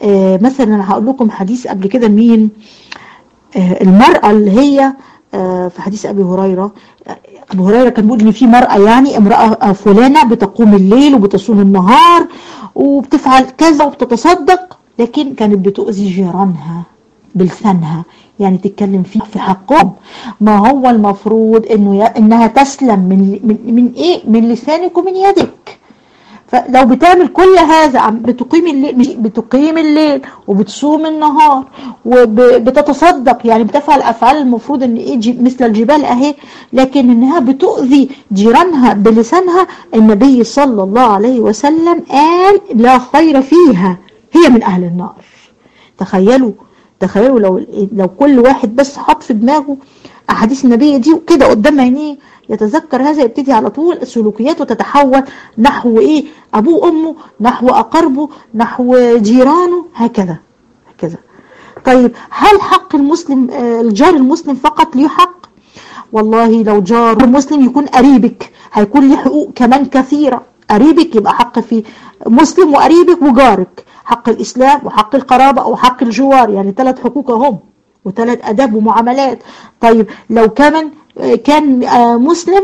آه مثلا هقول لكم حديث قبل كده مين آه المرأة اللي هي آه في حديث أبي هريرة أبو هريرة كان بيقول إن في مرأة يعني امرأة فلانة بتقوم الليل وبتصوم النهار وبتفعل كذا وبتتصدق لكن كانت بتؤذي جيرانها بلسانها يعني تتكلم فيه في حقهم ما هو المفروض انه انها تسلم من من, من ايه من لسانك ومن يدك فلو بتعمل كل هذا بتقيم الليل بتقيم الليل وبتصوم النهار وبتتصدق يعني بتفعل افعال المفروض ان ايه مثل الجبال اهي لكن انها بتؤذي جيرانها بلسانها النبي صلى الله عليه وسلم قال لا خير فيها هي من اهل النار تخيلوا تخيلوا لو لو كل واحد بس حط في دماغه احاديث النبي دي وكده قدام عينيه يتذكر هذا يبتدي على طول سلوكياته تتحول نحو ايه ابوه امه نحو اقربه نحو جيرانه هكذا هكذا طيب هل حق المسلم الجار المسلم فقط له حق والله لو جار مسلم يكون قريبك هيكون له حقوق كمان كثيرة قريبك يبقى حق في مسلم وقريبك وجارك حق الإسلام وحق القرابة وحق الجوار يعني ثلاث حقوق هم وثلاث أداب ومعاملات طيب لو كمان كان مسلم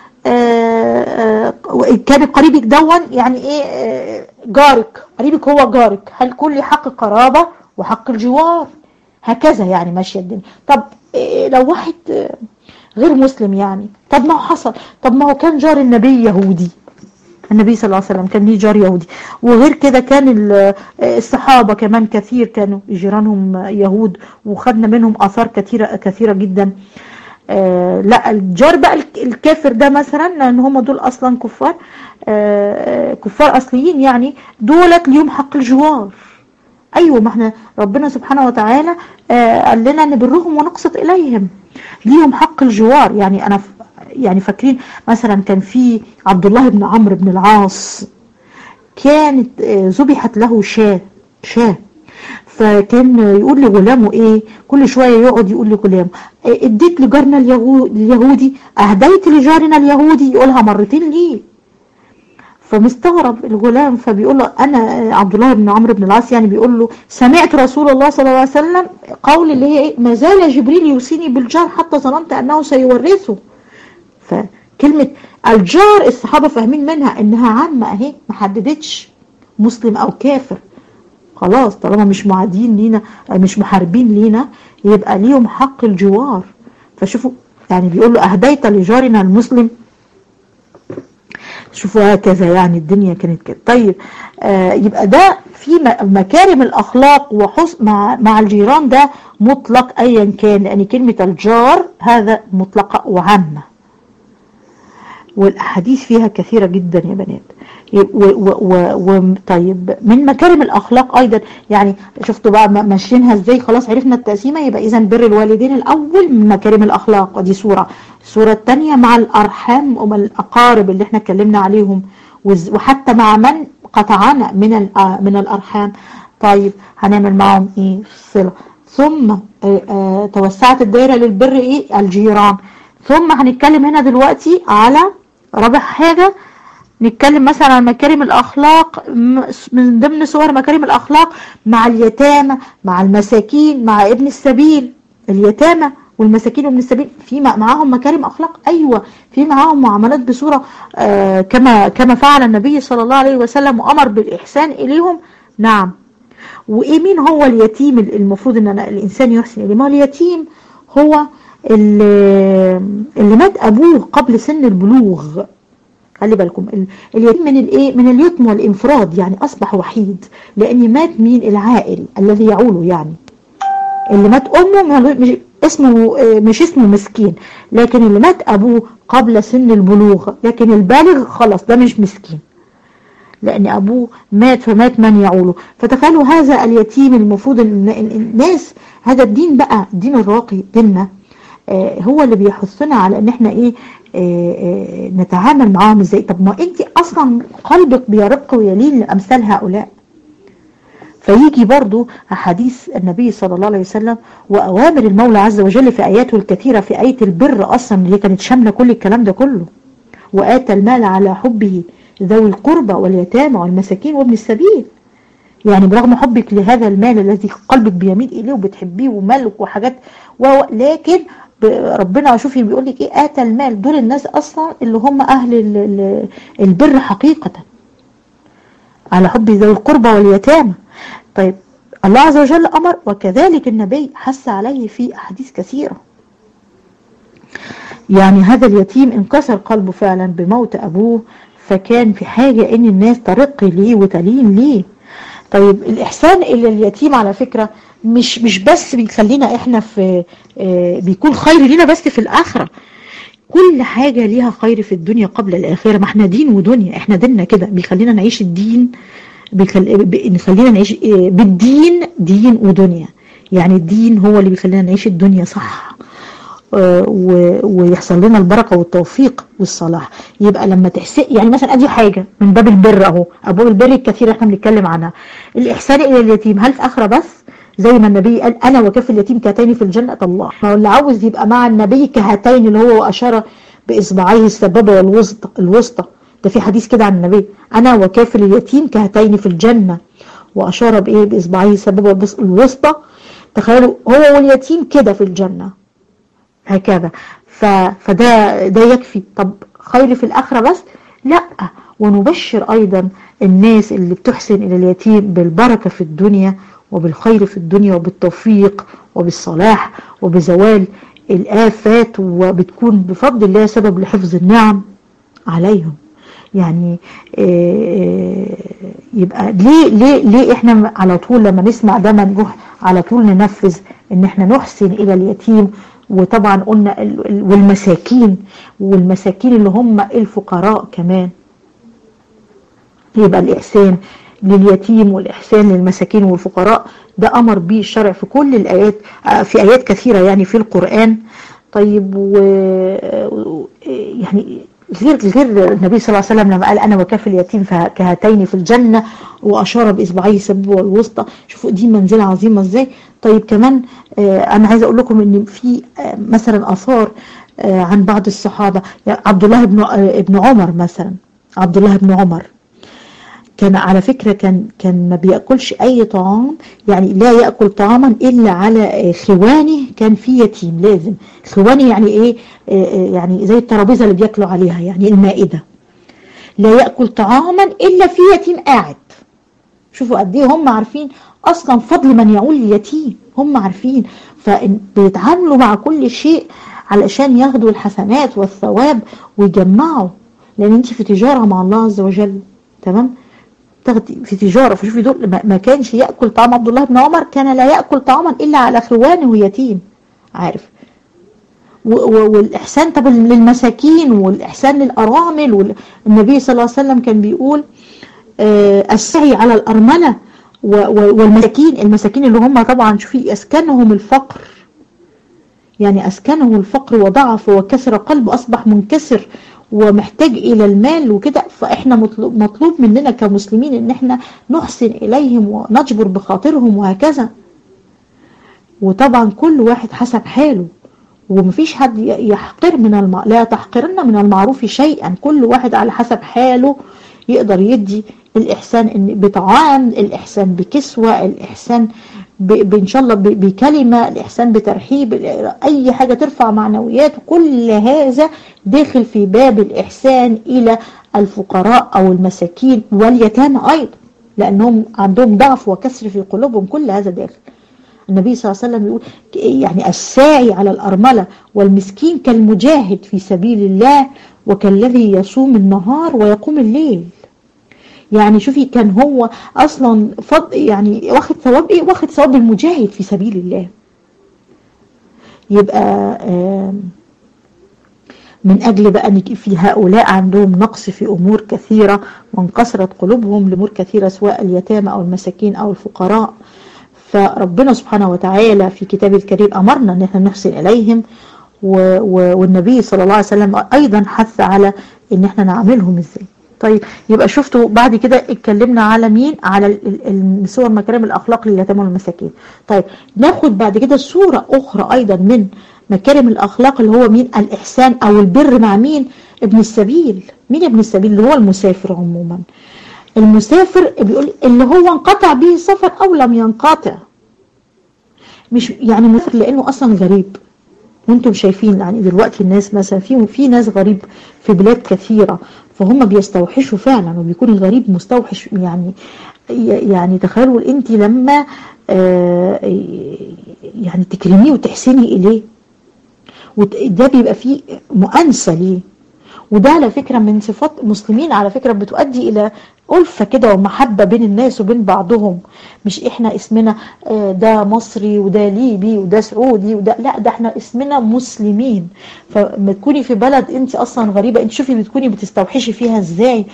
كان قريبك دون يعني ايه جارك قريبك هو جارك هل كل حق قرابة وحق الجوار هكذا يعني ماشية الدنيا طب لو واحد غير مسلم يعني طب ما هو حصل طب ما هو كان جار النبي يهودي النبي صلى الله عليه وسلم كان ليه جار يهودي وغير كده كان الصحابة كمان كثير كانوا جيرانهم يهود وخدنا منهم آثار كثيرة كثيرة جدا آه لا الجار بقى الكافر ده مثلا لان هم دول اصلا كفار آه كفار اصليين يعني دولت ليهم حق الجوار ايوه ما احنا ربنا سبحانه وتعالى آه قال لنا نبرهم ونقسط اليهم ليهم حق الجوار يعني انا يعني فاكرين مثلا كان في عبد الله بن عمرو بن العاص كانت ذبحت له شاة شاة فكان يقول لغلامه ايه كل شوية يقعد يقول لغلامه اديت لجارنا اليهودي اهديت لجارنا اليهودي يقولها مرتين ليه فمستغرب الغلام فبيقول له انا عبد الله بن عمرو بن العاص يعني بيقول له سمعت رسول الله صلى الله عليه وسلم قول اللي هي ايه ما زال جبريل يوصيني بالجار حتى ظننت انه سيورثه فكلمة الجار الصحابة فاهمين منها انها عامة اهي ما حددتش مسلم او كافر خلاص طالما مش معادين لينا مش محاربين لينا يبقى ليهم حق الجوار فشوفوا يعني بيقول له اهديت لجارنا المسلم شوفوا هكذا يعني الدنيا كانت كده طيب آه يبقى ده في مكارم الاخلاق وحسن مع, مع الجيران ده مطلق ايا كان لان كلمة الجار هذا مطلقة وعامة والاحاديث فيها كثيرة جدا يا بنات وطيب من مكارم الاخلاق ايضا يعني شفتوا بقى ماشيينها ازاي خلاص عرفنا التقسيمه يبقى اذا بر الوالدين الاول من مكارم الاخلاق ودي صوره الصوره الثانيه مع الارحام ومع الاقارب اللي احنا اتكلمنا عليهم وحتى مع من قطعنا من من الارحام طيب هنعمل معهم ايه صله ثم توسعت الدائره للبر ايه الجيران ثم هنتكلم هنا دلوقتي على رابع حاجه نتكلم مثلا عن مكارم الأخلاق من ضمن صور مكارم الأخلاق مع اليتامى مع المساكين مع ابن السبيل اليتامى والمساكين وابن السبيل في معاهم مكارم أخلاق أيوة في معاهم معاملات بصورة آه كما كما فعل النبي صلى الله عليه وسلم وأمر بالإحسان إليهم نعم وإيه مين هو اليتيم المفروض أن الإنسان يحسن إليه ما اليتيم هو اللي, اللي مات أبوه قبل سن البلوغ خلي بالكم اليتيم من الايه من اليتم والانفراد يعني اصبح وحيد لان مات مين العائل الذي يعوله يعني اللي مات امه مش اسمه مش اسمه مسكين لكن اللي مات ابوه قبل سن البلوغ لكن البالغ خلاص ده مش مسكين لان ابوه مات فمات من يعوله فتخيلوا هذا اليتيم المفروض ان الناس هذا الدين بقى الدين الراقي ديننا هو اللي بيحثنا على ان احنا ايه آآ آآ نتعامل معاهم ازاي طب ما انت اصلا قلبك بيرق ويلين لامثال هؤلاء فيجي برضو حديث النبي صلى الله عليه وسلم واوامر المولى عز وجل في اياته الكثيرة في اية البر اصلا اللي كانت شاملة كل الكلام ده كله واتى المال على حبه ذوي القربى واليتامى والمساكين وابن السبيل يعني برغم حبك لهذا المال الذي قلبك بيميل إليه وبتحبيه وملك وحاجات و... لكن ربنا شوفي بيقول لك ايه اتى المال دول الناس اصلا اللي هم اهل البر حقيقة على حب ذوي القربى واليتامى طيب الله عز وجل امر وكذلك النبي حث عليه في احاديث كثيرة يعني هذا اليتيم انكسر قلبه فعلا بموت ابوه فكان في حاجة ان الناس ترق ليه وتلين ليه طيب الإحسان إلى اليتيم على فكرة مش مش بس بيخلينا إحنا في آه بيكون خير لينا بس في الآخرة كل حاجة ليها خير في الدنيا قبل الآخرة ما احنا دين ودنيا احنا ديننا كده بيخلينا نعيش الدين بيخل... بيخلينا نعيش بالدين دين ودنيا يعني الدين هو اللي بيخلينا نعيش الدنيا صح ويحصل لنا البركة والتوفيق والصلاح يبقى لما تحسن يعني مثلا ادي حاجة من باب البر اهو ابواب البر الكثير احنا بنتكلم عنها الاحسان الى اليتيم هل في اخرة بس زي ما النبي قال انا وكف اليتيم كهاتين في الجنة الله ما اللي عاوز يبقى مع النبي كهاتين اللي هو اشار باصبعيه السبابة والوسطى الوسطى ده في حديث كده عن النبي انا وكافل اليتيم كهاتين في الجنة واشار بايه باصبعيه السبابة والوسطى تخيلوا هو واليتيم كده في الجنة هكذا ف... فده ده يكفي طب خير في الآخرة بس لا ونبشر أيضا الناس اللي بتحسن إلى اليتيم بالبركة في الدنيا وبالخير في الدنيا وبالتوفيق وبالصلاح وبزوال الآفات وبتكون بفضل الله سبب لحفظ النعم عليهم يعني يبقى ليه ليه ليه احنا على طول لما نسمع ده ما نروح على طول ننفذ ان احنا نحسن الى اليتيم وطبعا قلنا والمساكين والمساكين اللي هم الفقراء كمان يبقى الإحسان لليتيم والإحسان للمساكين والفقراء ده أمر به الشرع في كل الآيات في آيات كثيرة يعني في القرآن طيب و يعني غير غير النبي صلى الله عليه وسلم لما قال انا وكاف اليتيم كهاتين في الجنه واشار باصبعيه السبابه والوسطى شوفوا دي منزله عظيمه ازاي طيب كمان آه انا عايزه اقول لكم ان في آه مثلا اثار آه عن بعض الصحابه يعني عبد الله بن ابن عمر مثلا عبد الله بن عمر كان على فكرة كان كان ما بياكلش اي طعام يعني لا ياكل طعاما الا على خوانه كان في يتيم لازم خوانه يعني ايه يعني زي الترابيزه اللي بياكلوا عليها يعني المائده لا ياكل طعاما الا في يتيم قاعد شوفوا قد ايه هم عارفين اصلا فضل من يعول اليتيم هم عارفين فبيتعاملوا مع كل شيء علشان ياخدوا الحسنات والثواب ويجمعوا لان انت في تجاره مع الله عز وجل تمام تاخدي في تجارة فشوفي دول ما كانش يأكل طعام عبد الله بن عمر كان لا يأكل طعاما إلا على خوانه يتيم عارف والإحسان طب للمساكين والإحسان للأرامل والنبي صلى الله عليه وسلم كان بيقول السعي على الأرملة والمساكين المساكين اللي هم طبعا شوفي أسكنهم الفقر يعني أسكنه الفقر وضعف وكسر قلب أصبح منكسر ومحتاج إلى المال وكده فإحنا مطلوب, مطلوب مننا كمسلمين إن إحنا نحسن إليهم ونجبر بخاطرهم وهكذا وطبعا كل واحد حسب حاله ومفيش حد يحقر من الم... لا تحقرن من المعروف شيئا كل واحد على حسب حاله يقدر يدي الإحسان إن بطعام الإحسان بكسوة الإحسان ب... إن شاء الله ب... بكلمة الإحسان بترحيب أي حاجة ترفع معنويات كل هذا داخل في باب الإحسان إلى الفقراء أو المساكين واليتامى أيضا لأنهم عندهم ضعف وكسر في قلوبهم كل هذا داخل النبي صلى الله عليه وسلم يقول يعني الساعي على الأرملة والمسكين كالمجاهد في سبيل الله وكالذي يصوم النهار ويقوم الليل يعني شوفي كان هو أصلا فض يعني واخد ثواب إيه واخد ثواب المجاهد في سبيل الله يبقى من أجل بقى أن في هؤلاء عندهم نقص في أمور كثيرة وانكسرت قلوبهم لأمور كثيرة سواء اليتامى أو المساكين أو الفقراء فربنا سبحانه وتعالى في كتابه الكريم أمرنا أن احنا نحسن إليهم و و والنبي صلى الله عليه وسلم أيضا حث على أن احنا نعملهم إزاي طيب يبقى شفتوا بعد كده اتكلمنا على مين على صور مكارم الأخلاق لليتامى والمساكين طيب ناخد بعد كده صورة أخرى أيضا من مكارم الأخلاق اللي هو مين الإحسان أو البر مع مين ابن السبيل مين ابن السبيل اللي هو المسافر عموما المسافر بيقول اللي هو انقطع به السفر او لم ينقطع مش يعني مسافر لانه اصلا غريب وانتم شايفين يعني دلوقتي الناس مثلا في في ناس غريب في بلاد كثيرة فهم بيستوحشوا فعلا وبيكون الغريب مستوحش يعني يعني تخيلوا انت لما آه، يعني تكرميه وتحسني اليه وده بيبقى فيه مؤنسة ليه وده على فكرة من صفات المسلمين على فكرة بتؤدي إلى ألفة كده ومحبة بين الناس وبين بعضهم مش إحنا اسمنا آه، ده مصري وده ليبي وده سعودي وده لا ده إحنا اسمنا مسلمين فما تكوني في بلد أنت أصلا غريبة أنت شوفي بتكوني بتستوحشي فيها إزاي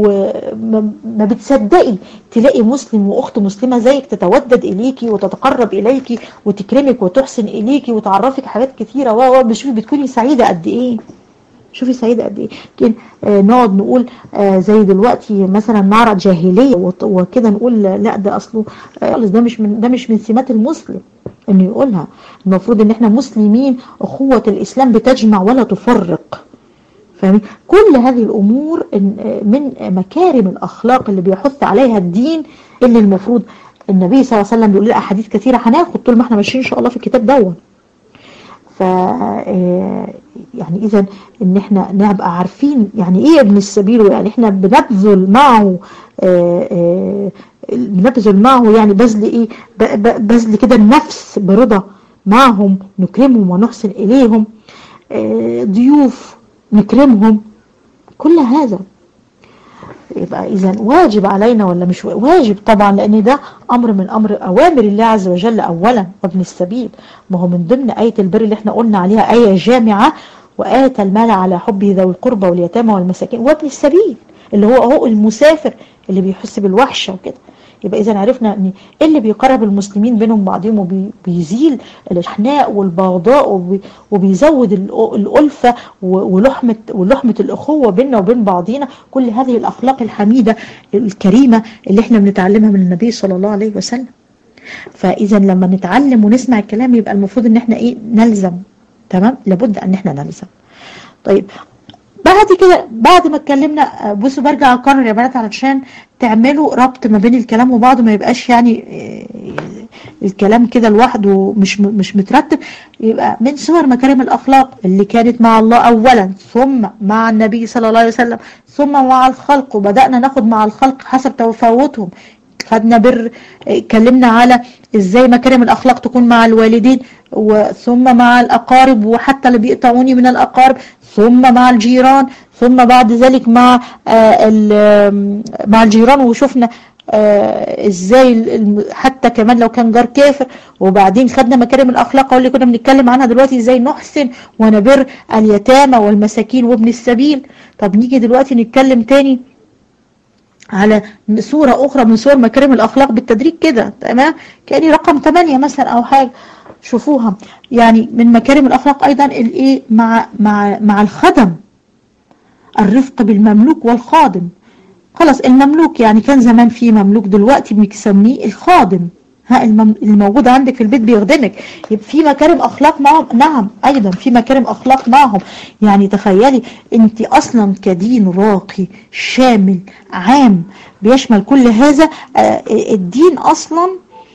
وما بتصدقي تلاقي مسلم وأخت مسلمة زيك تتودد إليكي وتتقرب إليكي وتكرمك وتحسن إليكي وتعرفك حاجات كثيرة وشوفي بتكوني سعيدة قد إيه شوفي سعيدة قد ايه يمكن آه نقعد نقول آه زي دلوقتي مثلا معرض جاهلية وكده نقول لا ده اصله آه ده مش من ده مش من سمات المسلم انه يقولها المفروض ان احنا مسلمين اخوة الاسلام بتجمع ولا تفرق فاهمين كل هذه الامور من مكارم الاخلاق اللي بيحث عليها الدين اللي المفروض النبي صلى الله عليه وسلم بيقول لنا احاديث كثيرة هناخد طول ما احنا ماشيين ان شاء الله في الكتاب دون ف آه، يعني اذا ان احنا نبقى عارفين يعني ايه ابن السبيل يعني احنا بنبذل معه آه، آه، بنبذل معه يعني بذل ايه بذل كده النفس برضا معهم نكرمهم ونحسن اليهم ضيوف نكرمهم كل هذا يبقى اذا واجب علينا ولا مش واجب طبعا لان ده امر من امر اوامر الله عز وجل اولا وابن السبيل ما هو من ضمن ايه البر اللي احنا قلنا عليها ايه جامعه وآتى المال على حبه ذوي القربى واليتامى والمساكين وابن السبيل اللي هو هو المسافر اللي بيحس بالوحشه وكده يبقى إذا عرفنا أن إيه اللي بيقرب المسلمين بينهم بعضهم وبيزيل الإحناء والبغضاء وبيزود الألفة ولحمة, ولحمة الأخوة بيننا وبين بعضينا كل هذه الأخلاق الحميدة الكريمة اللي احنا بنتعلمها من النبي صلى الله عليه وسلم فإذا لما نتعلم ونسمع الكلام يبقى المفروض ان احنا ايه نلزم تمام لابد ان احنا نلزم طيب بعد كده بعد ما اتكلمنا بصوا برجع اكرر يا بنات علشان تعملوا ربط ما بين الكلام وبعضه ما يبقاش يعني آه، الكلام كده لوحده مش مش مترتب يبقى من صور مكارم الاخلاق اللي كانت مع الله اولا ثم مع النبي صلى الله عليه وسلم ثم مع الخلق وبدأنا ناخد مع الخلق حسب تفاوتهم خدنا بر اتكلمنا على ازاي مكارم الاخلاق تكون مع الوالدين ثم مع الاقارب وحتى اللي بيقطعوني من الاقارب ثم مع الجيران ثم بعد ذلك مع آه، مع الجيران وشفنا آه ازاي حتى كمان لو كان جار كافر وبعدين خدنا مكارم الاخلاق اللي كنا بنتكلم عنها دلوقتي ازاي نحسن ونبر اليتامى والمساكين وابن السبيل طب نيجي دلوقتي نتكلم تاني على صورة اخرى من صور مكارم الاخلاق بالتدريج كده تمام كاني رقم 8 مثلا او حاجة شوفوها يعني من مكارم الاخلاق ايضا الايه مع مع مع الخدم الرفق بالمملوك والخادم خلاص المملوك يعني كان زمان في مملوك دلوقتي بنسميه الخادم ها الموجود عندك في البيت بيخدمك يبقى في مكارم اخلاق معهم نعم ايضا في مكارم اخلاق معهم يعني تخيلي انت اصلا كدين راقي شامل عام بيشمل كل هذا آه، الدين اصلا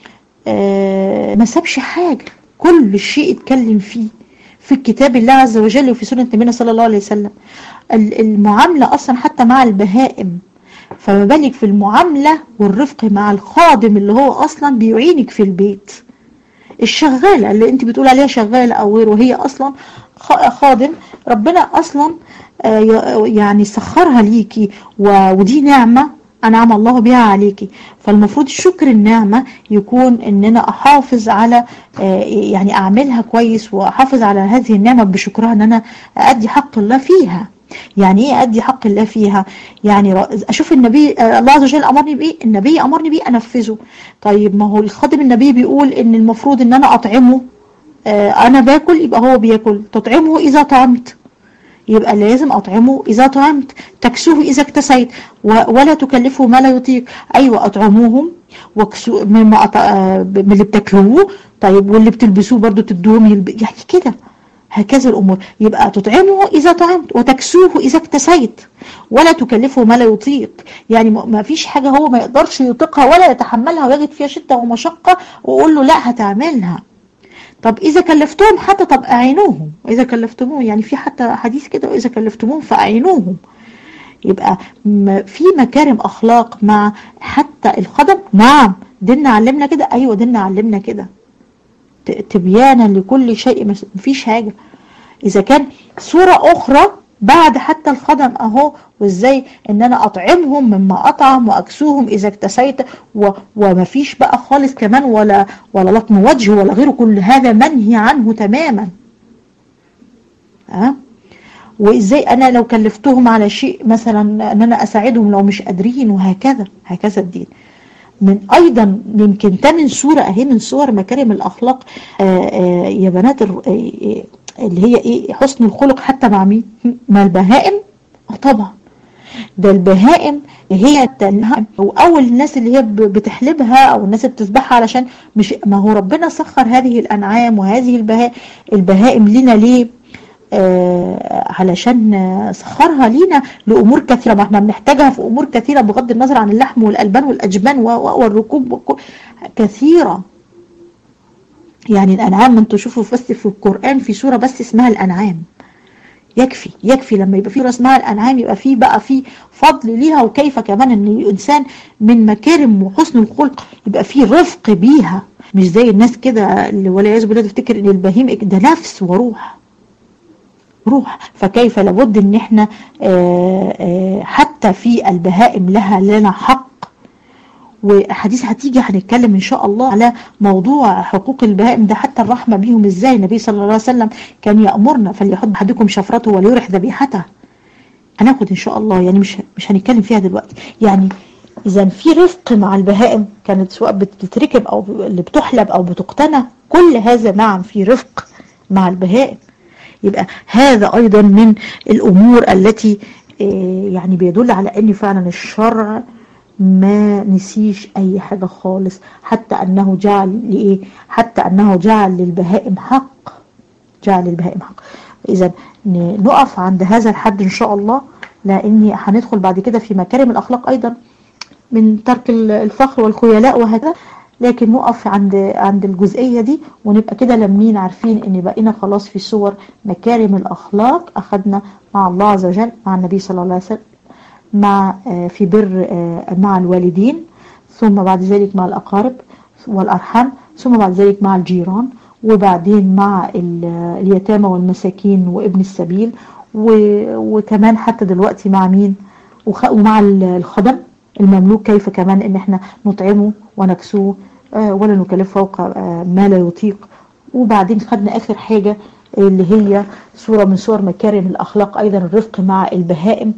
آه، ما سابش حاجة كل شيء اتكلم فيه في كتاب الله عز وجل وفي سنة نبينا صلى الله عليه وسلم المعاملة أصلا حتى مع البهائم فما بالك في المعاملة والرفق مع الخادم اللي هو أصلا بيعينك في البيت الشغالة اللي انت بتقول عليها شغالة أو غيره هي أصلا خادم ربنا أصلا آه، يعني سخرها ليكي ودي نعمة أنعم الله بها عليكي فالمفروض شكر النعمة يكون ان انا احافظ على آه، يعني اعملها كويس واحافظ على هذه النعمة بشكرها ان انا ادي حق الله فيها يعني ايه ادي حق الله فيها يعني اشوف النبي آه، الله عز وجل امرني بايه النبي امرني بايه انفذه طيب ما هو الخادم النبي بيقول ان المفروض ان انا اطعمه آه، انا باكل يبقى هو بياكل تطعمه اذا طعمت يبقى لازم أطعمه إذا طعمت تكسوه إذا اكتسيت ولا تكلفه ما لا يطيق أيوة أطعموهم واكسو مما أط... من اللي بتاكلوه طيب واللي بتلبسوه برضو تدوهم يلب... يعني كده هكذا الأمور يبقى تطعمه إذا طعمت وتكسوه إذا اكتسيت ولا تكلفه ما لا يطيق يعني ما فيش حاجة هو ما يقدرش يطيقها ولا يتحملها ويجد فيها شدة ومشقة وقول له لا هتعملها طب إذا كلفتهم حتى طب أعينوهم إذا كلفتموهم يعني في حتى حديث كده وإذا كلفتموهم فأعينوهم يبقى في مكارم أخلاق مع حتى الخدم نعم ديننا علمنا كده أيوة ديننا علمنا كده تبيانا لكل شيء مفيش حاجة إذا كان صورة أخرى بعد حتى الخدم أهو وإزاي إن أنا أطعمهم مما أطعم وأكسوهم إذا اكتسيت و... ومفيش بقى خالص كمان ولا ولا لطم وجه ولا غيره كل هذا منهي عنه تماما أه؟ وإزاي أنا لو كلفتهم على شيء مثلا أن أنا أساعدهم لو مش قادرين وهكذا هكذا الدين من ايضا يمكن تمن صورة اهي من صور مكارم الاخلاق آآ آآ يا بنات اللي هي ايه حسن الخلق حتى مع مين مع البهائم اه طبعا ده البهائم هي او الناس اللي هي بتحلبها او الناس اللي بتذبحها علشان مش ما هو ربنا سخر هذه الانعام وهذه البهائم البهائم لنا ليه آه علشان سخرها لينا لأمور كثيرة ما احنا بنحتاجها في أمور كثيرة بغض النظر عن اللحم والألبان والأجبان والركوب كثيرة يعني الأنعام من تشوفوا بس في القرآن في سورة بس اسمها الأنعام يكفي يكفي لما يبقى في سورة اسمها الأنعام يبقى في بقى في فضل ليها وكيف كمان ان الإنسان من مكارم وحسن الخلق يبقى في رفق بيها مش زي الناس كده اللي ولا يعز بالله تفتكر ان البهيم ده نفس وروح روح فكيف لابد ان احنا آآ آآ حتى في البهائم لها لنا حق وحديث هتيجي هنتكلم ان شاء الله على موضوع حقوق البهائم ده حتى الرحمة بيهم ازاي النبي صلى الله عليه وسلم كان يأمرنا فليحط احدكم شفرته وليرح ذبيحته هناخد ان شاء الله يعني مش مش هنتكلم فيها دلوقتي يعني اذا في رفق مع البهائم كانت سواء بتتركب او اللي بتحلب او بتقتنى كل هذا نعم في رفق مع البهائم يبقى هذا أيضا من الأمور التي يعني بيدل على أن فعلا الشرع ما نسيش أي حاجة خالص حتى أنه جعل لإيه حتى أنه جعل للبهائم حق جعل للبهائم حق إذا نقف عند هذا الحد إن شاء الله لأني هندخل بعد كده في مكارم الأخلاق أيضا من ترك الفخر والخيلاء وهكذا لكن نقف عند عند الجزئية دي ونبقى كده لمين عارفين ان بقينا خلاص في صور مكارم الأخلاق أخذنا مع الله عز وجل مع النبي صلى الله عليه وسلم مع في بر مع الوالدين ثم بعد ذلك مع الأقارب والأرحام ثم بعد ذلك مع الجيران وبعدين مع اليتامى والمساكين وابن السبيل وكمان حتى دلوقتي مع مين ومع الخدم المملوك كيف كمان ان احنا نطعمه ونكسوه ولا نكلف فوق ما لا يطيق وبعدين خدنا اخر حاجة اللي هي صورة من صور مكارم الاخلاق ايضا الرفق مع البهائم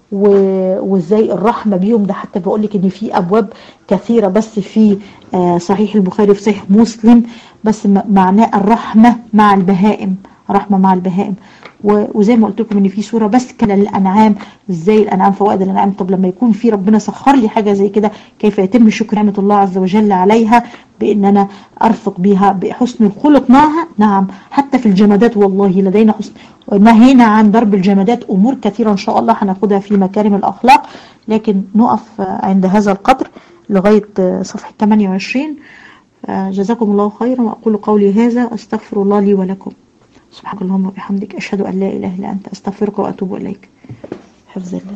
وازاي الرحمة بيهم ده حتى بقول لك ان في ابواب كثيرة بس في صحيح البخاري في صحيح مسلم بس معناه الرحمة مع البهائم رحمة مع البهائم وزي ما قلت لكم ان في صورة بس كان للانعام ازاي الانعام فوائد الانعام طب لما يكون في ربنا سخر لي حاجة زي كده كيف يتم شكر نعمة الله عز وجل عليها بان انا ارفق بها بحسن الخلق معها نعم حتى في الجمادات والله لدينا حسن نهينا عن ضرب الجمادات امور كثيرة ان شاء الله هناخدها في مكارم الاخلاق لكن نقف عند هذا القدر لغاية صفحة 28 جزاكم الله خيرا واقول قولي هذا استغفر الله لي ولكم سبحانك اللهم وبحمدك أشهد أن لا إله إلا أنت أستغفرك وأتوب إليك حفظ الله